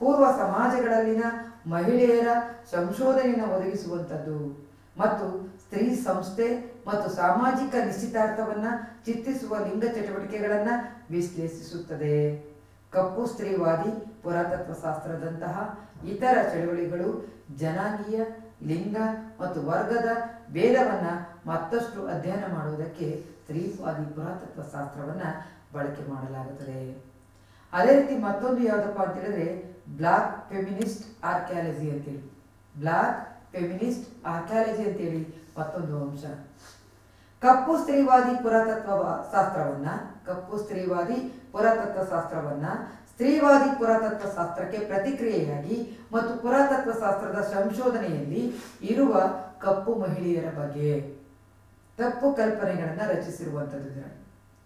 ಪೂರ್ವ ಸಮಾಜಗಳಲ್ಲಿನ ಮಹಿಳೆಯರ ಸಂಶೋಧನೆಯನ್ನು ಒದಗಿಸುವಂಥದ್ದು ಮತ್ತು ಸ್ತ್ರೀ ಸಂಸ್ಥೆ ಮತ್ತು ಸಾಮಾಜಿಕ ನಿಶ್ಚಿತಾರ್ಥವನ್ನ ಚಿತ್ರಿಸುವ ಲಿಂಗ ಚಟುವಟಿಕೆಗಳನ್ನು ವಿಶ್ಲೇಷಿಸುತ್ತದೆ ಕಪ್ಪು ಸ್ತ್ರೀವಾದಿ ಪುರಾತತ್ವ ಶಾಸ್ತ್ರದಂತಹ ಇತರ ಚಳುವಳಿಗಳು ಜನಾಂಗೀಯ ಲಿಂಗ ಮತ್ತು ವರ್ಗದ ಭೇದವನ್ನ ಮತ್ತಷ್ಟು ಅಧ್ಯಯನ ಮಾಡುವುದಕ್ಕೆ ಸ್ತ್ರೀವಾದಿ ಪುರಾತತ್ವ ಶಾಸ್ತ್ರವನ್ನ ಬಳಕೆ ಮಾಡಲಾಗುತ್ತದೆ ಅದೇ ರೀತಿ ಮತ್ತೊಂದು ಯಾವುದಪ್ಪ ಅಂತ ಹೇಳಿದ್ರೆ ಬ್ಲಾಕ್ ಫೆಮಿನಿಸ್ಟ್ ಆರ್ಕ್ಯಾಲಜಿ ಅಂತೇಳಿ ಬ್ಲಾಕ್ ಫೆಮಿನಿಸ್ಟ್ ಆರ್ಕ್ಯಾಲಜಿ ಅಂತೇಳಿ ಮತ್ತೊಂದು ಅಂಶ ಕಪ್ಪು ಸ್ತ್ರೀವಾದಿ ಪುರಾತತ್ವ ಶಾಸ್ತ್ರವನ್ನ ಕಪ್ಪು ಸ್ತ್ರೀವಾದಿ ಪುರಾತತ್ವ ಶಾಸ್ತ್ರವನ್ನ ಸ್ತ್ರೀವಾದಿ ಪುರಾತತ್ವ ಶಾಸ್ತ್ರಕ್ಕೆ ಪ್ರತಿಕ್ರಿಯೆಯಾಗಿ ಮತ್ತು ಪುರಾತತ್ವ ಶಾಸ್ತ್ರದ ಸಂಶೋಧನೆಯಲ್ಲಿ ಇರುವ ಕಪ್ಪು ಮಹಿಳೆಯರ ಬಗ್ಗೆ ತಪ್ಪು ಕಲ್ಪನೆಗಳನ್ನು ರಚಿಸಿರುವಂಥದ್ದು ಇದರಲ್ಲಿ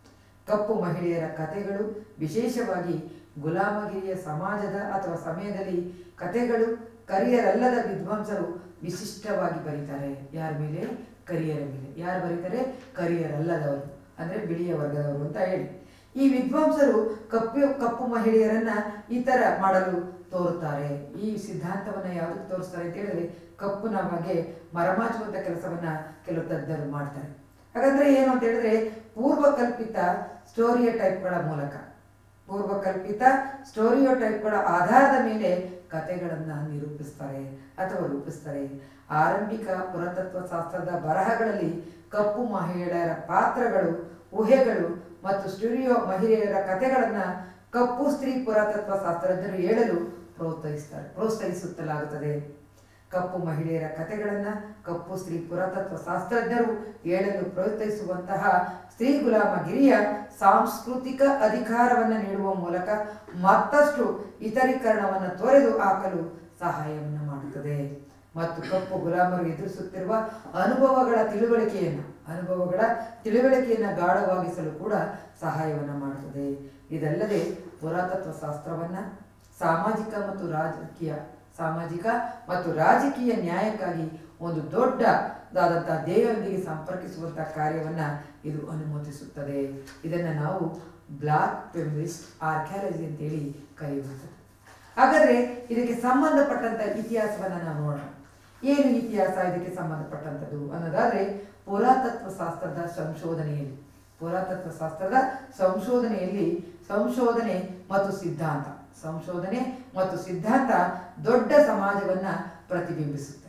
ಕಪ್ಪು ಮಹಿಳೆಯರ ಕಥೆಗಳು ವಿಶೇಷವಾಗಿ ಗುಲಾಮಗಿರಿಯ ಸಮಾಜದ ಅಥವಾ ಸಮಯದಲ್ಲಿ ಕಥೆಗಳು ಕರಿಯರಲ್ಲದ ವಿದ್ವಾಂಸರು ವಿಶಿಷ್ಟವಾಗಿ ಬರೀತಾರೆ ಯಾರ ಮೇಲೆ ಕರಿಯರ ಮೇಲೆ ಯಾರು ಬರೀತಾರೆ ಕರಿಯರಲ್ಲದವರು ಅಂದರೆ ಬಿಳಿಯ ವರ್ಗದವರು ಅಂತ ಹೇಳಿ ಈ ವಿದ್ವಾಂಸರು ಕಪ್ಪು ಕಪ್ಪು ಮಹಿಳೆಯರನ್ನ ಈ ತರ ಮಾಡಲು ತೋರುತ್ತಾರೆ ಈ ಸಿದ್ಧಾಂತವನ್ನ ಯಾವುದಕ್ಕೆ ತೋರಿಸ್ತಾರೆ ಅಂತ ಹೇಳಿದ್ರೆ ಕಪ್ಪುನ ಬಗ್ಗೆ ಮರಮಾಚುವಂತ ಕೆಲಸವನ್ನ ಕೆಲವು ತಜ್ಞರು ಮಾಡ್ತಾರೆ ಹಾಗಾದ್ರೆ ಏನು ಅಂತ ಹೇಳಿದ್ರೆ ಪೂರ್ವಕಲ್ಪಿತ ಸ್ಟೋರಿಯ ಟೈಪ್ಗಳ ಮೂಲಕ ಪೂರ್ವಕಲ್ಪಿತ ಸ್ಟೋರಿಯೋ ಟೈಪ್ಗಳ ಆಧಾರದ ಮೇಲೆ ಕಥೆಗಳನ್ನ ನಿರೂಪಿಸ್ತಾರೆ ಅಥವಾ ರೂಪಿಸ್ತಾರೆ ಆರಂಭಿಕ ಪುರಾತತ್ವ ಶಾಸ್ತ್ರದ ಬರಹಗಳಲ್ಲಿ ಕಪ್ಪು ಮಹಿಳೆಯರ ಪಾತ್ರಗಳು ಊಹೆಗಳು ಮತ್ತು ಸ್ಟುಡಿಯೋ ಮಹಿಳೆಯರ ಕಥೆಗಳನ್ನ ಕಪ್ಪು ಸ್ತ್ರೀ ಪುರಾತತ್ವ ಶಾಸ್ತ್ರಜ್ಞರು ಹೇಳಲು ಪ್ರೋತ್ಸಾಹಿಸ್ತಾರೆ ಪ್ರೋತ್ಸಾಹಿಸುತ್ತಲಾಗುತ್ತದೆ ಕಪ್ಪು ಮಹಿಳೆಯರ ಕಥೆಗಳನ್ನ ಕಪ್ಪು ಸ್ತ್ರೀ ಪುರಾತತ್ವ ಶಾಸ್ತ್ರಜ್ಞರು ಹೇಳಲು ಪ್ರೋತ್ಸಾಹಿಸುವಂತಹ ಸ್ತ್ರೀ ಗುಲಾಮಗಿರಿಯ ಸಾಂಸ್ಕೃತಿಕ ಅಧಿಕಾರವನ್ನ ನೀಡುವ ಮೂಲಕ ಮತ್ತಷ್ಟು ಇತರೀಕರಣವನ್ನು ತೊರೆದು ಹಾಕಲು ಸಹಾಯವನ್ನು ಮಾಡುತ್ತದೆ ಮತ್ತು ಕಪ್ಪು ಗುಲಾಮರು ಎದುರಿಸುತ್ತಿರುವ ಅನುಭವಗಳ ತಿಳುವಳಿಕೆಯನ್ನು ಅನುಭವಗಳ ತಿಳುವಳಿಕೆಯನ್ನು ಗಾಢವಾಗಿಸಲು ಕೂಡ ಸಹಾಯವನ್ನು ಮಾಡುತ್ತದೆ ಇದಲ್ಲದೆ ಪುರಾತತ್ವ ಶಾಸ್ತ್ರವನ್ನ ಸಾಮಾಜಿಕ ಮತ್ತು ರಾಜಕೀಯ ಸಾಮಾಜಿಕ ಮತ್ತು ರಾಜಕೀಯ ನ್ಯಾಯಕ್ಕಾಗಿ ಒಂದು ದೊಡ್ಡದಾದಂತಹ ಧ್ಯೇಯದೊಂದಿಗೆ ಸಂಪರ್ಕಿಸುವಂತಹ ಕಾರ್ಯವನ್ನ ಇದು ಅನುಮತಿಸುತ್ತದೆ ಇದನ್ನ ನಾವು ಬ್ಲಾಕ್ ಫೆಮಿನಿಸ್ಟ್ ಆರ್ಕ್ಯಾಲಜಿ ಅಂತೇಳಿ ಕರೆಯುವಂಥದ್ದು ಹಾಗಾದ್ರೆ ಇದಕ್ಕೆ ಸಂಬಂಧಪಟ್ಟಂತ ಇತಿಹಾಸವನ್ನ ನಾವು ನೋಡೋಣ ಏನು ಇತಿಹಾಸ ಇದಕ್ಕೆ ಸಂಬಂಧಪಟ್ಟಂಥದ್ದು ಅನ್ನೋದಾದ್ರೆ ಪುರಾತತ್ವ ಶಾಸ್ತ್ರದ ಸಂಶೋಧನೆಯಲ್ಲಿ ಪುರಾತತ್ವ ಶಾಸ್ತ್ರದ ಸಂಶೋಧನೆಯಲ್ಲಿ ಸಂಶೋಧನೆ ಮತ್ತು ಸಿದ್ಧಾಂತ ಸಂಶೋಧನೆ ಮತ್ತು ಸಿದ್ಧಾಂತ ದೊಡ್ಡ ಸಮಾಜವನ್ನ ಪ್ರತಿಬಿಂಬಿಸುತ್ತೆ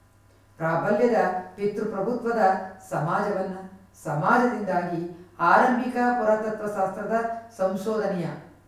ಪ್ರಾಬಲ್ಯದ ಪಿತೃಪ್ರಭುತ್ವದ ಸಮಾಜವನ್ನ ಸಮಾಜದಿಂದಾಗಿ ಆರಂಭಿಕ ಪುರಾತತ್ವ ಶಾಸ್ತ್ರದ ಸಂಶೋಧನೆಯ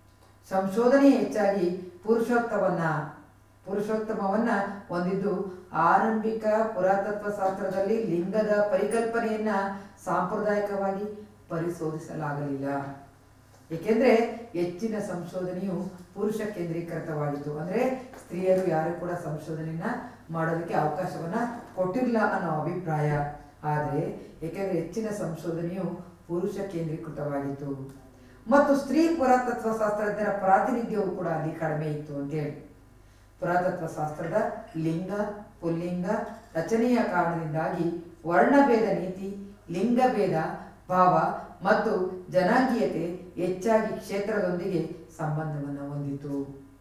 ಸಂಶೋಧನೆ ಹೆಚ್ಚಾಗಿ ಪುರುಷೋತ್ತಮವನ್ನ ಪುರುಷೋತ್ತಮವನ್ನ ಹೊಂದಿದ್ದು ಆರಂಭಿಕ ಪುರಾತತ್ವ ಶಾಸ್ತ್ರದಲ್ಲಿ ಲಿಂಗದ ಪರಿಕಲ್ಪನೆಯನ್ನ ಸಾಂಪ್ರದಾಯಿಕವಾಗಿ ಪರಿಶೋಧಿಸಲಾಗಲಿಲ್ಲ ಏಕೆಂದ್ರೆ ಹೆಚ್ಚಿನ ಸಂಶೋಧನೆಯು ಪುರುಷ ಕೇಂದ್ರೀಕೃತವಾಗಿತ್ತು ಅಂದ್ರೆ ಸ್ತ್ರೀಯರು ಯಾರು ಕೂಡ ಸಂಶೋಧನೆಯನ್ನ ಮಾಡೋದಕ್ಕೆ ಅವಕಾಶವನ್ನ ಕೊಟ್ಟಿಲ್ಲ ಅನ್ನೋ ಅಭಿಪ್ರಾಯ ಆದರೆ ಏಕೆಂದ್ರೆ ಹೆಚ್ಚಿನ ಸಂಶೋಧನೆಯು ಪುರುಷ ಕೇಂದ್ರೀಕೃತವಾಗಿತ್ತು ಮತ್ತು ಸ್ತ್ರೀ ಪುರಾತತ್ವ ಶಾಸ್ತ್ರಜ್ಞರ ಪ್ರಾತಿನಿಧ್ಯವು ಕೂಡ ಅಲ್ಲಿ ಕಡಿಮೆ ಇತ್ತು ಅಂತೇಳಿ ಪುರಾತತ್ವ ಶಾಸ್ತ್ರದ ಲಿಂಗ ಪುಲ್ಲಿಂಗ ರಚನೆಯ ಕಾರಣದಿಂದಾಗಿ ವರ್ಣಭೇದ ನೀತಿ ಲಿಂಗಭೇದ ಭಾವ ಮತ್ತು ಜನಾಂಗೀಯತೆ ಹೆಚ್ಚಾಗಿ ಕ್ಷೇತ್ರದೊಂದಿಗೆ ಸಂಬಂಧವನ್ನು ಹೊಂದಿತು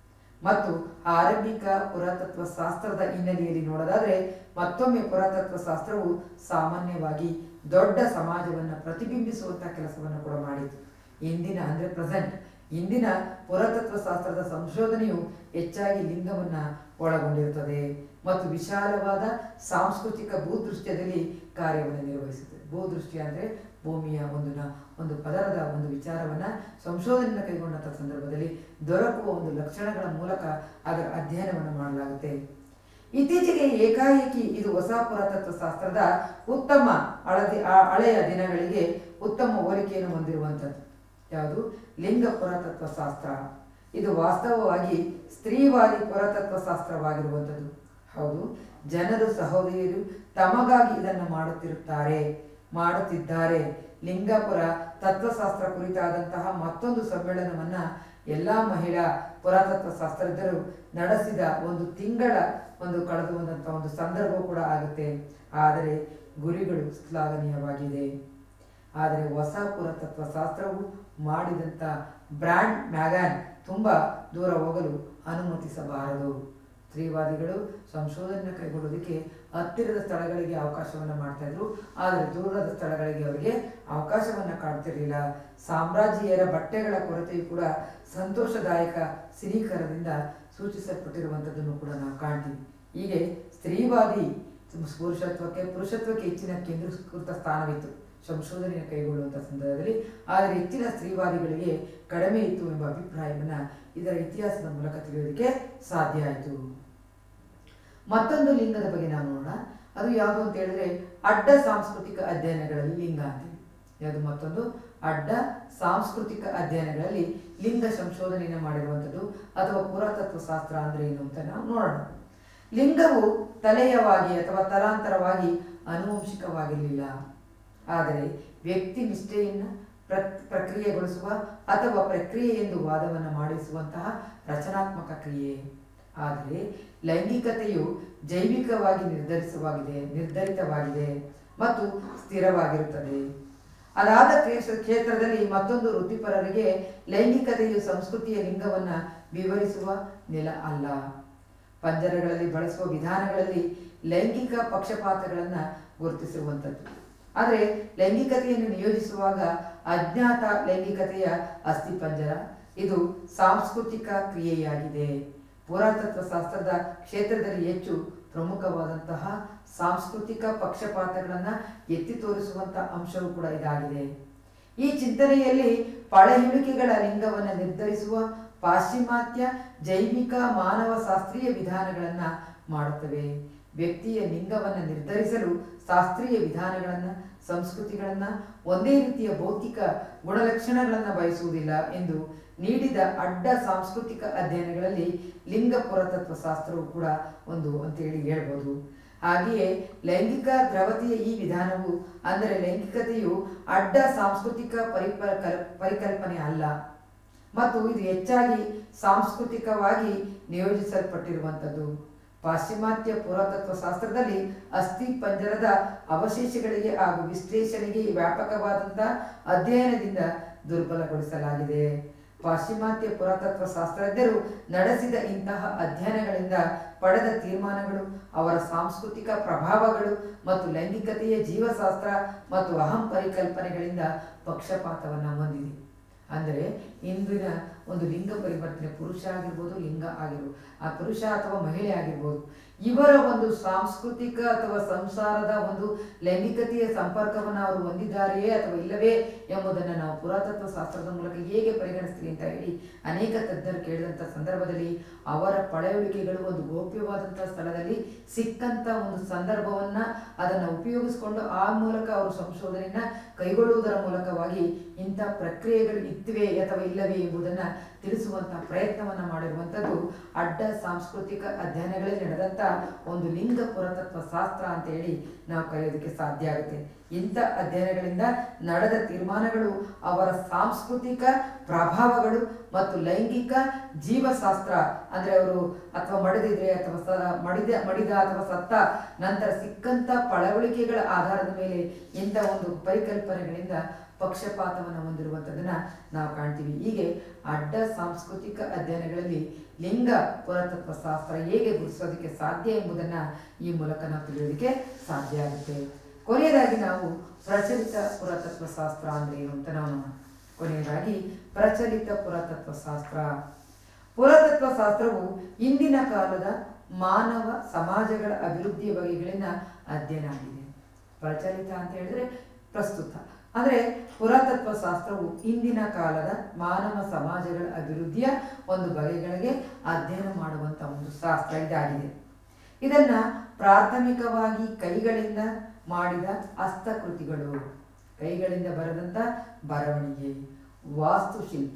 ಮತ್ತು ಆರಂಭಿಕ ಪುರಾತತ್ವ ಶಾಸ್ತ್ರದ ಹಿನ್ನೆಲೆಯಲ್ಲಿ ನೋಡೋದಾದ್ರೆ ಮತ್ತೊಮ್ಮೆ ಪುರಾತತ್ವ ಶಾಸ್ತ್ರವು ಸಾಮಾನ್ಯವಾಗಿ ದೊಡ್ಡ ಸಮಾಜವನ್ನು ಪ್ರತಿಬಿಂಬಿಸುವಂತಹ ಕೆಲಸವನ್ನು ಕೂಡ ಮಾಡಿತು ಇಂದಿನ ಅಂದ್ರೆ ಪ್ರೆಸೆಂಟ್ ಇಂದಿನ ಪುರಾತತ್ವ ಶಾಸ್ತ್ರದ ಸಂಶೋಧನೆಯು ಹೆಚ್ಚಾಗಿ ಲಿಂಗವನ್ನ ಒಳಗೊಂಡಿರುತ್ತದೆ ಮತ್ತು ವಿಶಾಲವಾದ ಸಾಂಸ್ಕೃತಿಕ ಭೂದೃಶ್ಯದಲ್ಲಿ ಕಾರ್ಯವನ್ನು ನಿರ್ವಹಿಸುತ್ತದೆ ಭೂದೃಷ್ಟಿ ಅಂದ್ರೆ ಭೂಮಿಯ ಒಂದು ನ- ಒಂದು ಪದರದ ಒಂದು ವಿಚಾರವನ್ನ ಸಂಶೋಧನೆಯನ್ನು ಕೈಗೊಂಡಂಥ ಸಂದರ್ಭದಲ್ಲಿ ದೊರಕುವ ಒಂದು ಲಕ್ಷಣಗಳ ಮೂಲಕ ಅದರ ಅಧ್ಯಯನವನ್ನು ಮಾಡಲಾಗುತ್ತೆ ಇತ್ತೀಚೆಗೆ ಏಕಾಏಕಿ ಇದು ಹೊಸ ಪುರಾತತ್ವ ಶಾಸ್ತ್ರದ ಉತ್ತಮ ಹಳದಿ ಆ- ಹಳೆಯ ದಿನಗಳಿಗೆ ಉತ್ತಮ ಹೋಲಿಕೆಯನ್ನು ಹೊಂದಿರುವಂಥದ್ದು ಯಾವುದು ಲಿಂಗ ಪುರಾತತ್ವ ಶಾಸ್ತ್ರ ಇದು ವಾಸ್ತವವಾಗಿ ಸ್ತ್ರೀವಾದಿ ಪುರಾತತ್ವ ಶಾಸ್ತ್ರವಾಗಿರುವಂಥದ್ದು ಹೌದು ಜನರು ಸಹೋದರಿಯರು ತಮಗಾಗಿ ಇದನ್ನು ಮಾಡುತ್ತಿರುತ್ತಾರೆ ಮಾಡುತ್ತಿದ್ದಾರೆ ಲಿಂಗಪುರ ತತ್ವಶಾಸ್ತ್ರ ಕುರಿತಾದಂತಹ ಮತ್ತೊಂದು ಸಮ್ಮೇಳನವನ್ನ ಎಲ್ಲಾ ಮಹಿಳಾ ಪುರಾತತ್ವ ಶಾಸ್ತ್ರಜ್ಞರು ನಡೆಸಿದ ಒಂದು ತಿಂಗಳ ಒಂದು ಕಳೆದು ಬಂದಂಥ ಒಂದು ಸಂದರ್ಭವೂ ಕೂಡ ಆಗುತ್ತೆ ಆದರೆ ಗುರಿಗಳು ಶ್ಲಾಘನೀಯವಾಗಿದೆ ಆದರೆ ಹೊಸ ಪುರಾತತ್ವ ಶಾಸ್ತ್ರವು ಮಾಡಿದಂಥ ಬ್ರ್ಯಾಂಡ್ ಮ್ಯಾಗಾನ್ ತುಂಬ ದೂರ ಹೋಗಲು ಅನುಮತಿಸಬಾರದು ಸ್ತ್ರೀವಾದಿಗಳು ಸಂಶೋಧನೆ ಕೈಗೊಳ್ಳೋದಕ್ಕೆ ಹತ್ತಿರದ ಸ್ಥಳಗಳಿಗೆ ಅವಕಾಶವನ್ನು ಮಾಡ್ತಾ ಇದ್ರು ಆದರೆ ದೂರದ ಸ್ಥಳಗಳಿಗೆ ಅವರಿಗೆ ಅವಕಾಶವನ್ನು ಕಾಡ್ತಿರ್ಲಿಲ್ಲ ಸಾಮ್ರಾಜ್ಯೀಯರ ಬಟ್ಟೆಗಳ ಕೊರತೆಯು ಕೂಡ ಸಂತೋಷದಾಯಕ ಸಿನೀಕರದಿಂದ ಸೂಚಿಸಲ್ಪಟ್ಟಿರುವಂಥದ್ದನ್ನು ಕೂಡ ನಾವು ಕಾಣ್ತೀವಿ ಹೀಗೆ ಸ್ತ್ರೀವಾದಿ ಪುರುಷತ್ವಕ್ಕೆ ಪುರುಷತ್ವಕ್ಕೆ ಹೆಚ್ಚಿನ ಕೇಂದ್ರೀಕೃತ ಸ್ಥಾನವಿತ್ತು ಸಂಶೋಧನೆಯನ್ನು ಕೈಗೊಳ್ಳುವಂಥ ಸಂದರ್ಭದಲ್ಲಿ ಆದರೆ ಹೆಚ್ಚಿನ ಸ್ತ್ರೀವಾದಿಗಳಿಗೆ ಕಡಿಮೆ ಇತ್ತು ಎಂಬ ಅಭಿಪ್ರಾಯವನ್ನು ಇದರ ಇತಿಹಾಸದ ಮೂಲಕ ತಿಳಿಯೋದಕ್ಕೆ ಸಾಧ್ಯ ಆಯಿತು ಮತ್ತೊಂದು ಲಿಂಗದ ಬಗ್ಗೆ ನಾವು ನೋಡೋಣ ಅದು ಯಾವುದು ಅಂತ ಹೇಳಿದ್ರೆ ಅಡ್ಡ ಸಾಂಸ್ಕೃತಿಕ ಅಧ್ಯಯನಗಳಲ್ಲಿ ಲಿಂಗ ಅಂತೀವಿ ಯಾವುದು ಮತ್ತೊಂದು ಅಡ್ಡ ಸಾಂಸ್ಕೃತಿಕ ಅಧ್ಯಯನಗಳಲ್ಲಿ ಲಿಂಗ ಸಂಶೋಧನೆಯನ್ನು ಮಾಡಿರುವಂಥದ್ದು ಅಥವಾ ಪುರಾತತ್ವ ಶಾಸ್ತ್ರ ಅಂದ್ರೆ ಏನು ಅಂತ ನಾವು ನೋಡೋಣ ಲಿಂಗವು ತಲೆಯವಾಗಿ ಅಥವಾ ತಲಾಂತರವಾಗಿ ಆನುವಂಶಿಕವಾಗಿರಲಿಲ್ಲ ಆದರೆ ವ್ಯಕ್ತಿ ನಿಷ್ಠೆಯನ್ನು ಪ್ರ ಪ್ರಕ್ರಿಯೆಗೊಳಿಸುವ ಅಥವಾ ಪ್ರಕ್ರಿಯೆ ಎಂದು ವಾದವನ್ನು ಮಾಡಿಸುವಂತಹ ರಚನಾತ್ಮಕ ಕ್ರಿಯೆ ಆದರೆ ಲೈಂಗಿಕತೆಯು ಜೈವಿಕವಾಗಿ ನಿರ್ಧರಿಸವಾಗಿದೆ ನಿರ್ಧರಿತವಾಗಿದೆ ಮತ್ತು ಸ್ಥಿರವಾಗಿರುತ್ತದೆ ಅದಾದ ಕ್ಷೇತ್ರ- ಕ್ಷೇತ್ರದಲ್ಲಿ ಮತ್ತೊಂದು ವೃತ್ತಿಪರರಿಗೆ ಲೈಂಗಿಕತೆಯು ಸಂಸ್ಕೃತಿಯ ಲಿಂಗವನ್ನು ವಿವರಿಸುವ ನೆಲ ಅಲ್ಲ ಪಂಜರಗಳಲ್ಲಿ ಬಳಸುವ ವಿಧಾನಗಳಲ್ಲಿ ಲೈಂಗಿಕ ಪಕ್ಷಪಾತಗಳನ್ನು ಗುರುತಿಸುವಂಥದ್ದು ಆದರೆ ಲೈಂಗಿಕತೆಯನ್ನು ನಿಯೋಜಿಸುವಾಗ ಅಜ್ಞಾತ ಲೈಂಗಿಕತೆಯ ಅಸ್ಥಿಪಂಜರ ಇದು ಸಾಂಸ್ಕೃತಿಕ ಕ್ರಿಯೆಯಾಗಿದೆ ಪುರಾತತ್ವ ಶಾಸ್ತ್ರದ ಕ್ಷೇತ್ರದಲ್ಲಿ ಹೆಚ್ಚು ಪ್ರಮುಖವಾದಂತಹ ಸಾಂಸ್ಕೃತಿಕ ಪಕ್ಷಪಾತಗಳನ್ನು ಎತ್ತಿ ತೋರಿಸುವಂತಹ ಅಂಶವೂ ಕೂಡ ಇದಾಗಿದೆ ಈ ಚಿಂತನೆಯಲ್ಲಿ ಪಳೆಯುಳಿಕೆಗಳ ಲಿಂಗವನ್ನು ನಿರ್ಧರಿಸುವ ಪಾಶ್ಚಿಮಾತ್ಯ ಜೈವಿಕ ಮಾನವ ಶಾಸ್ತ್ರೀಯ ವಿಧಾನಗಳನ್ನು ಮಾಡುತ್ತವೆ ವ್ಯಕ್ತಿಯ ಲಿಂಗವನ್ನು ನಿರ್ಧರಿಸಲು ಶಾಸ್ತ್ರೀಯ ವಿಧಾನಗಳನ್ನು ಸಂಸ್ಕೃತಿಗಳನ್ನು ಒಂದೇ ರೀತಿಯ ಭೌತಿಕ ಗುಣಲಕ್ಷಣಗಳನ್ನು ಬಯಸುವುದಿಲ್ಲ ಎಂದು ನೀಡಿದ ಅಡ್ಡ ಸಾಂಸ್ಕೃತಿಕ ಅಧ್ಯಯನಗಳಲ್ಲಿ ಲಿಂಗ ಪುರಾತತ್ವ ಶಾಸ್ತ್ರವು ಕೂಡ ಒಂದು ಅಂತೇಳಿ ಹೇಳ್ಬೋದು ಹಾಗೆಯೇ ಲೈಂಗಿಕ ದ್ರವತೆಯ ಈ ವಿಧಾನವು ಅಂದರೆ ಲೈಂಗಿಕತೆಯು ಅಡ್ಡ ಸಾಂಸ್ಕೃತಿಕ ಪರಿಪ ಕಲ್- ಪರಿಕಲ್ಪನೆ ಅಲ್ಲ ಮತ್ತು ಇದು ಹೆಚ್ಚಾಗಿ ಸಾಂಸ್ಕೃತಿಕವಾಗಿ ನಿಯೋಜಿಸಲ್ಪಟ್ಟಿರುವಂಥದ್ದು ಪಾಶ್ಚಿಮಾತ್ಯ ಪುರಾತತ್ವ ಶಾಸ್ತ್ರದಲ್ಲಿ ಅಸ್ಥಿ ಪಂಜರದ ಅವಶೇಷಗಳಿಗೆ ಹಾಗೂ ವಿಶ್ಲೇಷಣೆಗೆ ವ್ಯಾಪಕವಾದಂತಹ ಅಧ್ಯಯನದಿಂದ ದುರ್ಬಲಗೊಳಿಸಲಾಗಿದೆ ಪಾಶ್ಚಿಮಾತ್ಯ ಪುರಾತತ್ವ ಶಾಸ್ತ್ರಜ್ಞರು ನಡೆಸಿದ ಇಂತಹ ಅಧ್ಯಯನಗಳಿಂದ ಪಡೆದ ತೀರ್ಮಾನಗಳು ಅವರ ಸಾಂಸ್ಕೃತಿಕ ಪ್ರಭಾವಗಳು ಮತ್ತು ಲೈಂಗಿಕತೆಯ ಜೀವಶಾಸ್ತ್ರ ಮತ್ತು ಅಹಂ ಪರಿಕಲ್ಪನೆಗಳಿಂದ ಪಕ್ಷಪಾತವನ್ನು ಹೊಂದಿದೆ ಅಂದರೆ ಇಂದಿನ ಒಂದು ಲಿಂಗ ಪರಿವರ್ತನೆ ಪುರುಷ ಆಗಿರ್ಬೋದು ಲಿಂಗ ಆಗಿರ್ಬೋದು ಆ ಪುರುಷ ಅಥವಾ ಮಹಿಳೆ ಆಗಿರ್ಬೋದು ಇವರ ಒಂದು ಸಾಂಸ್ಕೃತಿಕ ಅಥವಾ ಸಂಸಾರದ ಒಂದು ಲೈಂಗಿಕತೆಯ ಸಂಪರ್ಕವನ್ನು ಅವರು ಹೊಂದಿದ್ದಾರೆಯೇ ಅಥವಾ ಇಲ್ಲವೇ ಎಂಬುದನ್ನು ನಾವು ಪುರಾತತ್ವ ಶಾಸ್ತ್ರದ ಮೂಲಕ ಹೇಗೆ ಪರಿಗಣಿಸ್ತೀವಿ ಅಂತ ಹೇಳಿ ಅನೇಕ ತಜ್ಞರು ಕೇಳಿದಂಥ ಸಂದರ್ಭದಲ್ಲಿ ಅವರ ಪಳೆಯುಳಿಕೆಗಳು ಒಂದು ಗೋಪ್ಯವಾದಂಥ ಸ್ಥಳದಲ್ಲಿ ಸಿಕ್ಕಂಥ ಒಂದು ಸಂದರ್ಭವನ್ನ ಅದನ್ನು ಉಪಯೋಗಿಸಿಕೊಂಡು ಆ ಮೂಲಕ ಅವರು ಸಂಶೋಧನೆಯನ್ನ ಕೈಗೊಳ್ಳುವುದರ ಮೂಲಕವಾಗಿ ಇಂಥ ಪ್ರಕ್ರಿಯೆಗಳು ಇತ್ತಿವೆ ಅಥವಾ ಇಲ್ಲವೇ ಎಂಬುದನ್ನು ತಿಳಿಸುವಂತಹ ಪ್ರಯತ್ನವನ್ನು ಮಾಡಿರುವಂಥದ್ದು ಅಡ್ಡ ಸಾಂಸ್ಕೃತಿಕ ಅಧ್ಯಯನಗಳಲ್ಲಿ ನಡೆದಂಥ ಒಂದು ಲಿಂಗ ಪುರಾತತ್ವ ಶಾಸ್ತ್ರ ಅಂತ ಹೇಳಿ ನಾವು ಕರೆಯೋದಕ್ಕೆ ಸಾಧ್ಯ ಆಗುತ್ತೆ ಇಂಥ ಅಧ್ಯಯನಗಳಿಂದ ನಡೆದ ತೀರ್ಮಾನಗಳು ಅವರ ಸಾಂಸ್ಕೃತಿಕ ಪ್ರಭಾವಗಳು ಮತ್ತು ಲೈಂಗಿಕ ಜೀವಶಾಸ್ತ್ರ ಅಂದ್ರೆ ಅವರು ಅಥವಾ ಮಡಿದಿದ್ರೆ ಅಥವಾ ಸ ಮಡಿದ ಮಡಿದ ಅಥವಾ ಸತ್ತ ನಂತರ ಸಿಕ್ಕಂತ ಪಳವಳಿಕೆಗಳ ಆಧಾರದ ಮೇಲೆ ಇಂಥ ಒಂದು ಪರಿಕಲ್ಪನೆಗಳಿಂದ ಪಕ್ಷಪಾತವನ್ನು ಹೊಂದಿರುವಂಥದ್ದನ್ನ ನಾವು ಕಾಣ್ತೀವಿ ಹೀಗೆ ಅಡ್ಡ ಸಾಂಸ್ಕೃತಿಕ ಅಧ್ಯಯನಗಳಲ್ಲಿ ಲಿಂಗ ಪುರಾತತ್ವ ಶಾಸ್ತ್ರ ಹೇಗೆ ಗುರುತಿಸೋದಕ್ಕೆ ಸಾಧ್ಯ ಎಂಬುದನ್ನ ಈ ಮೂಲಕ ನಾವು ತಿಳಿಯೋದಕ್ಕೆ ಸಾಧ್ಯ ಆಗುತ್ತೆ ಕೊನೆಯದಾಗಿ ನಾವು ಪ್ರಚಲಿತ ಪುರಾತತ್ವ ಶಾಸ್ತ್ರ ಅಂದ್ರೆ ಏನು ಅಂತ ನಾವು ನೋಡೋಣ ಕೊನೆಯದಾಗಿ ಪ್ರಚಲಿತ ಪುರಾತತ್ವ ಶಾಸ್ತ್ರ ಪುರಾತತ್ವ ಶಾಸ್ತ್ರವು ಇಂದಿನ ಕಾಲದ ಮಾನವ ಸಮಾಜಗಳ ಅಭಿವೃದ್ಧಿಯ ಬಗೆಗಳಿನ ಅಧ್ಯಯನ ಆಗಿದೆ ಪ್ರಚಲಿತ ಅಂತ ಹೇಳಿದ್ರೆ ಪ್ರಸ್ತುತ ಅಂದ್ರೆ ಪುರಾತತ್ವ ಶಾಸ್ತ್ರವು ಇಂದಿನ ಕಾಲದ ಮಾನವ ಸಮಾಜಗಳ ಅಭಿವೃದ್ಧಿಯ ಒಂದು ಬಗೆಗಳಿಗೆ ಅಧ್ಯಯನ ಮಾಡುವಂತ ಒಂದು ಶಾಸ್ತ್ರ ಇದಾಗಿದೆ ಇದನ್ನ ಪ್ರಾಥಮಿಕವಾಗಿ ಕೈಗಳಿಂದ ಮಾಡಿದ ಹಸ್ತಕೃತಿಗಳು ಕೈಗಳಿಂದ ಬರೆದಂತ ಬರವಣಿಗೆ ವಾಸ್ತುಶಿಲ್ಪ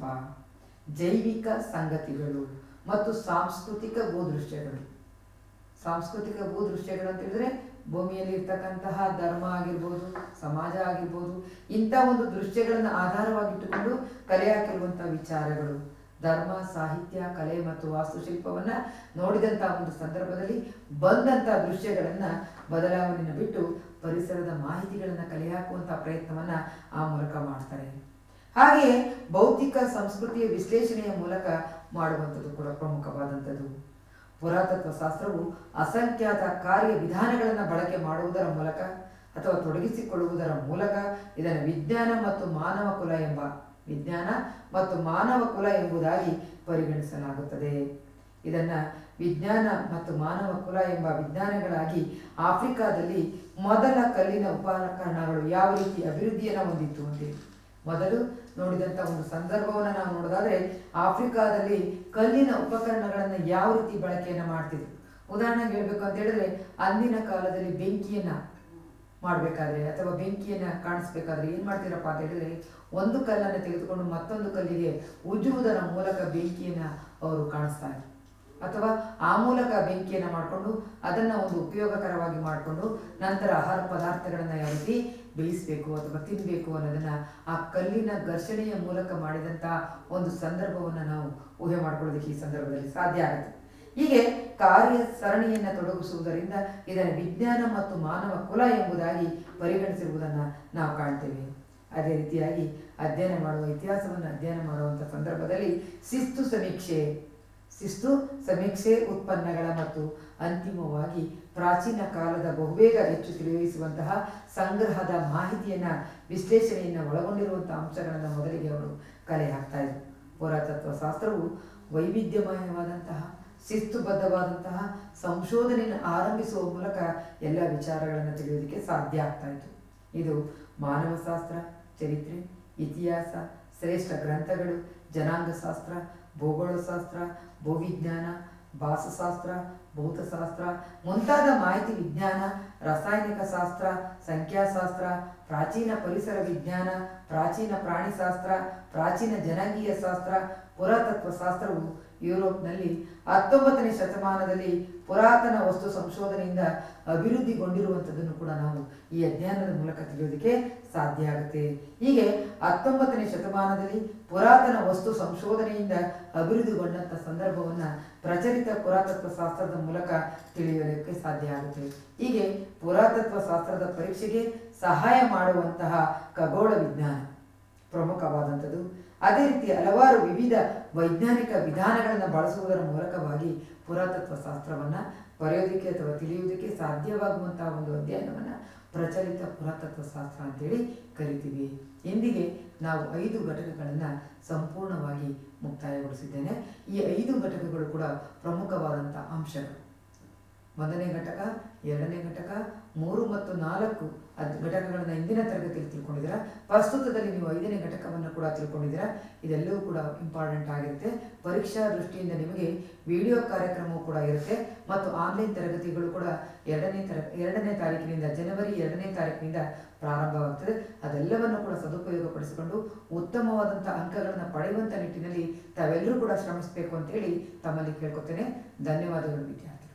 ಜೈವಿಕ ಸಂಗತಿಗಳು ಮತ್ತು ಸಾಂಸ್ಕೃತಿಕ ಭೂದೃಶ್ಯಗಳು ಸಾಂಸ್ಕೃತಿಕ ಭೂದೃಶ್ಯಗಳು ಅಂತ ಹೇಳಿದ್ರೆ ಭೂಮಿಯಲ್ಲಿ ಇರ್ತಕ್ಕಂತಹ ಧರ್ಮ ಆಗಿರ್ಬೋದು ಸಮಾಜ ಆಗಿರ್ಬೋದು ಇಂಥ ಒಂದು ದೃಶ್ಯಗಳನ್ನು ಆಧಾರವಾಗಿಟ್ಟುಕೊಂಡು ಕಲೆ ಹಾಕಿರುವಂತಹ ವಿಚಾರಗಳು ಧರ್ಮ ಸಾಹಿತ್ಯ ಕಲೆ ಮತ್ತು ವಾಸ್ತುಶಿಲ್ಪವನ್ನ ನೋಡಿದಂಥ ಒಂದು ಸಂದರ್ಭದಲ್ಲಿ ಬಂದಂಥ ದೃಶ್ಯಗಳನ್ನ ಬದಲಾವಣೆಯನ್ನು ಬಿಟ್ಟು ಪರಿಸರದ ಮಾಹಿತಿಗಳನ್ನ ಕಲೆ ಹಾಕುವಂತಹ ಪ್ರಯತ್ನವನ್ನ ಆ ಮೂಲಕ ಮಾಡ್ತಾರೆ ಹಾಗೆಯೇ ಭೌತಿಕ ಸಂಸ್ಕೃತಿಯ ವಿಶ್ಲೇಷಣೆಯ ಮೂಲಕ ಮಾಡುವಂಥದ್ದು ಕೂಡ ಪ್ರಮುಖವಾದಂಥದ್ದು ಪುರಾತತ್ವ ಶಾಸ್ತ್ರವು ಅಸಂಖ್ಯಾತ ಕಾರ್ಯ ವಿಧಾನಗಳನ್ನು ಬಳಕೆ ಮಾಡುವುದರ ಮೂಲಕ ಅಥವಾ ತೊಡಗಿಸಿಕೊಳ್ಳುವುದರ ಮೂಲಕ ಇದನ್ನು ವಿಜ್ಞಾನ ಮತ್ತು ಮಾನವ ಕುಲ ಎಂಬ ವಿಜ್ಞಾನ ಮತ್ತು ಮಾನವ ಕುಲ ಎಂಬುದಾಗಿ ಪರಿಗಣಿಸಲಾಗುತ್ತದೆ ಇದನ್ನ ವಿಜ್ಞಾನ ಮತ್ತು ಮಾನವ ಕುಲ ಎಂಬ ವಿಜ್ಞಾನಗಳಾಗಿ ಆಫ್ರಿಕಾದಲ್ಲಿ ಮೊದಲ ಕಲ್ಲಿನ ಉಪಕರಣಗಳು ಯಾವ ರೀತಿ ಅಭಿವೃದ್ಧಿಯನ್ನು ಹೊಂದಿತ್ತು ಅಂತೇಳಿ ಮೊದಲು ನೋಡಿದಂಥ ಒಂದು ಸಂದರ್ಭವನ್ನು ನಾವು ನೋಡೋದಾದ್ರೆ ಆಫ್ರಿಕಾದಲ್ಲಿ ಕಲ್ಲಿನ ಉಪಕರಣಗಳನ್ನು ಯಾವ ರೀತಿ ಬಳಕೆಯನ್ನು ಮಾಡ್ತಿದ್ರು ಉದಾಹರಣೆಗೆ ಹೇಳ್ಬೇಕು ಅಂತ ಹೇಳಿದ್ರೆ ಅಂದಿನ ಕಾಲದಲ್ಲಿ ಬೆಂಕಿಯನ್ನ ಮಾಡಬೇಕಾದ್ರೆ ಅಥವಾ ಬೆಂಕಿಯನ್ನ ಕಾಣಿಸ್ಬೇಕಾದ್ರೆ ಏನ್ ಮಾಡ್ತೀರಪ್ಪ ಅಂತ ಹೇಳಿದ್ರೆ ಒಂದು ಕಲ್ಲನ್ನು ತೆಗೆದುಕೊಂಡು ಮತ್ತೊಂದು ಕಲ್ಲಿಗೆ ಉಜ್ಜುವುದರ ಮೂಲಕ ಬೆಂಕಿಯನ್ನ ಅವರು ಕಾಣಿಸ್ತಾರೆ ಅಥವಾ ಆ ಮೂಲಕ ಬೆಂಕಿಯನ್ನ ಮಾಡಿಕೊಂಡು ಅದನ್ನ ಒಂದು ಉಪಯೋಗಕರವಾಗಿ ಮಾಡಿಕೊಂಡು ನಂತರ ಆಹಾರ ಪದಾರ್ಥಗಳನ್ನ ಯಾವ ರೀತಿ ಬೇಯಿಸಬೇಕು ಅಥವಾ ತಿನ್ನಬೇಕು ಅನ್ನೋದನ್ನ ಆ ಕಲ್ಲಿನ ಘರ್ಷಣೆಯ ಮೂಲಕ ಮಾಡಿದಂತಹ ಒಂದು ಸಂದರ್ಭವನ್ನ ನಾವು ಊಹೆ ಮಾಡ್ಕೊಳ್ಳೋದಕ್ಕೆ ಈ ಸಂದರ್ಭದಲ್ಲಿ ಸಾಧ್ಯ ಆಗುತ್ತೆ ಹೀಗೆ ಕಾರ್ಯ ಸರಣಿಯನ್ನ ತೊಡಗಿಸುವುದರಿಂದ ಇದನ್ನು ವಿಜ್ಞಾನ ಮತ್ತು ಮಾನವ ಕುಲ ಎಂಬುದಾಗಿ ಪರಿಗಣಿಸಿರುವುದನ್ನ ನಾವು ಕಾಣ್ತೇವೆ ಅದೇ ರೀತಿಯಾಗಿ ಅಧ್ಯಯನ ಮಾಡುವ ಇತಿಹಾಸವನ್ನು ಅಧ್ಯಯನ ಮಾಡುವಂಥ ಸಂದರ್ಭದಲ್ಲಿ ಶಿಸ್ತು ಸಮೀಕ್ಷೆ ಶಿಸ್ತು ಸಮೀಕ್ಷೆ ಉತ್ಪನ್ನಗಳ ಮತ್ತು ಅಂತಿಮವಾಗಿ ಪ್ರಾಚೀನ ಕಾಲದ ಬಹುಬೇಗ ಹೆಚ್ಚು ತಿಳಿಯಿಸುವಂತಹ ಸಂಗ್ರಹದ ಮಾಹಿತಿಯನ್ನ ವಿಶ್ಲೇಷಣೆಯನ್ನು ಒಳಗೊಂಡಿರುವಂತಹ ಅಂಶಗಳನ್ನು ಮೊದಲಿಗೆ ಅವರು ಕಲೆ ಹಾಕ್ತಾ ಇದ್ರು ಪುರಾತತ್ವ ಶಾಸ್ತ್ರವು ವೈವಿಧ್ಯಮಯವಾದಂತಹ ಶಿಸ್ತುಬದ್ಧವಾದಂತಹ ಸಂಶೋಧನೆಯನ್ನು ಆರಂಭಿಸುವ ಮೂಲಕ ಎಲ್ಲ ವಿಚಾರಗಳನ್ನು ತಿಳಿಯೋದಕ್ಕೆ ಸಾಧ್ಯ ಆಗ್ತಾ ಇತ್ತು ಇದು ಮಾನವಶಾಸ್ತ್ರ ಚರಿತ್ರೆ ಇತಿಹಾಸ ಶ್ರೇಷ್ಠ ಗ್ರಂಥಗಳು ಜನಾಂಗಶಾಸ್ತ್ರ ಭೂಗೋಳಶಾಸ್ತ್ರ ಭೂವಿಜ್ಞಾನ ಭಾಷಾಶಾಸ್ತ್ರ ಭೌತಶಾಸ್ತ್ರ ಮುಂತಾದ ಮಾಹಿತಿ ವಿಜ್ಞಾನ ರಾಸಾಯನಿಕ ಶಾಸ್ತ್ರ ಸಂಖ್ಯಾಶಾಸ್ತ್ರ ಪ್ರಾಚೀನ ಪರಿಸರ ವಿಜ್ಞಾನ ಪ್ರಾಚೀನ ಪ್ರಾಣಿಶಾಸ್ತ್ರ ಪ್ರಾಚೀನ ಜನಾಂಗೀಯ ಶಾಸ್ತ್ರ ಪುರಾತತ್ವ ಶಾಸ್ತ್ರವು ಯುರೋಪ್ನಲ್ಲಿ ಹತ್ತೊಂಬತ್ತನೇ ಶತಮಾನದಲ್ಲಿ ಪುರಾತನ ವಸ್ತು ಸಂಶೋಧನೆಯಿಂದ ಅಭಿವೃದ್ಧಿಗೊಂಡಿರುವಂಥದ್ದನ್ನು ಕೂಡ ನಾವು ಈ ಅಧ್ಯಯನದ ಮೂಲಕ ತಿಳಿಯೋದಕ್ಕೆ ಸಾಧ್ಯ ಆಗುತ್ತೆ ಹೀಗೆ ಹತ್ತೊಂಬತ್ತನೇ ಶತಮಾನದಲ್ಲಿ ಪುರಾತನ ವಸ್ತು ಸಂಶೋಧನೆಯಿಂದ ಅಭಿವೃದ್ಧಿಗೊಂಡಂಥ ಸಂದರ್ಭವನ್ನ ಪ್ರಚಲಿತ ಪುರಾತತ್ವ ಶಾಸ್ತ್ರದ ಮೂಲಕ ತಿಳಿಯೋದಕ್ಕೆ ಸಾಧ್ಯ ಆಗುತ್ತೆ ಹೀಗೆ ಪುರಾತತ್ವ ಶಾಸ್ತ್ರದ ಪರೀಕ್ಷೆಗೆ ಸಹಾಯ ಮಾಡುವಂತಹ ಖಗೋಳ ವಿಜ್ಞಾನ ಪ್ರಮುಖವಾದಂಥದ್ದು ಅದೇ ರೀತಿ ಹಲವಾರು ವಿವಿಧ ವೈಜ್ಞಾನಿಕ ವಿಧಾನಗಳನ್ನು ಬಳಸುವುದರ ಮೂಲಕವಾಗಿ ಪುರಾತತ್ವ ಶಾಸ್ತ್ರವನ್ನ ಬರೆಯೋದಕ್ಕೆ ಅಥವಾ ತಿಳಿಯುವುದಕ್ಕೆ ಸಾಧ್ಯವಾಗುವಂತಹ ಒಂದು ಅಧ್ಯಯನವನ್ನ ಪ್ರಚಲಿತ ಪುರಾತತ್ವ ಶಾಸ್ತ್ರ ಅಂತೇಳಿ ಕರಿತೀವಿ ಇಂದಿಗೆ ನಾವು ಐದು ಘಟಕಗಳನ್ನು ಸಂಪೂರ್ಣವಾಗಿ ಮುಕ್ತಾಯಗೊಳಿಸಿದ್ದೇನೆ ಈ ಐದು ಘಟಕಗಳು ಕೂಡ ಪ್ರಮುಖವಾದಂಥ ಅಂಶಗಳು ಮೊದಲನೇ ಘಟಕ ಎರಡನೇ ಘಟಕ ಮೂರು ಮತ್ತು ನಾಲ್ಕು ಅದ್ ಘಟಕಗಳನ್ನ ಇಂದಿನ ತರಗತಿಯಲ್ಲಿ ತಿಳ್ಕೊಂಡಿದ್ದೀರಾ ಪ್ರಸ್ತುತದಲ್ಲಿ ನೀವು ಐದನೇ ಘಟಕವನ್ನು ಕೂಡ ತಿಳ್ಕೊಂಡಿದ್ದೀರಾ ಇದೆಲ್ಲವೂ ಕೂಡ ಇಂಪಾರ್ಟೆಂಟ್ ಆಗಿರುತ್ತೆ ಪರೀಕ್ಷಾ ದೃಷ್ಟಿಯಿಂದ ನಿಮಗೆ ವಿಡಿಯೋ ಕಾರ್ಯಕ್ರಮವೂ ಕೂಡ ಇರುತ್ತೆ ಮತ್ತು ಆನ್ಲೈನ್ ತರಗತಿಗಳು ಕೂಡ ಎರಡನೇ ತರ ಎರಡನೇ ತಾರೀಕಿನಿಂದ ಜನವರಿ ಎರಡನೇ ತಾರೀಕಿನಿಂದ ಪ್ರಾರಂಭವಾಗ್ತದೆ ಅದೆಲ್ಲವನ್ನು ಕೂಡ ಸದುಪಯೋಗಪಡಿಸಿಕೊಂಡು ಉತ್ತಮವಾದಂಥ ಅಂಕಗಳನ್ನು ಪಡೆಯುವಂಥ ನಿಟ್ಟಿನಲ್ಲಿ ತಾವೆಲ್ಲರೂ ಕೂಡ ಶ್ರಮಿಸಬೇಕು ಅಂತೇಳಿ ತಮ್ಮಲ್ಲಿ ಕೇಳ್ಕೊತೇನೆ ಧನ್ಯವಾದಗಳು ವಿದ್ಯಾರ್ಥಿ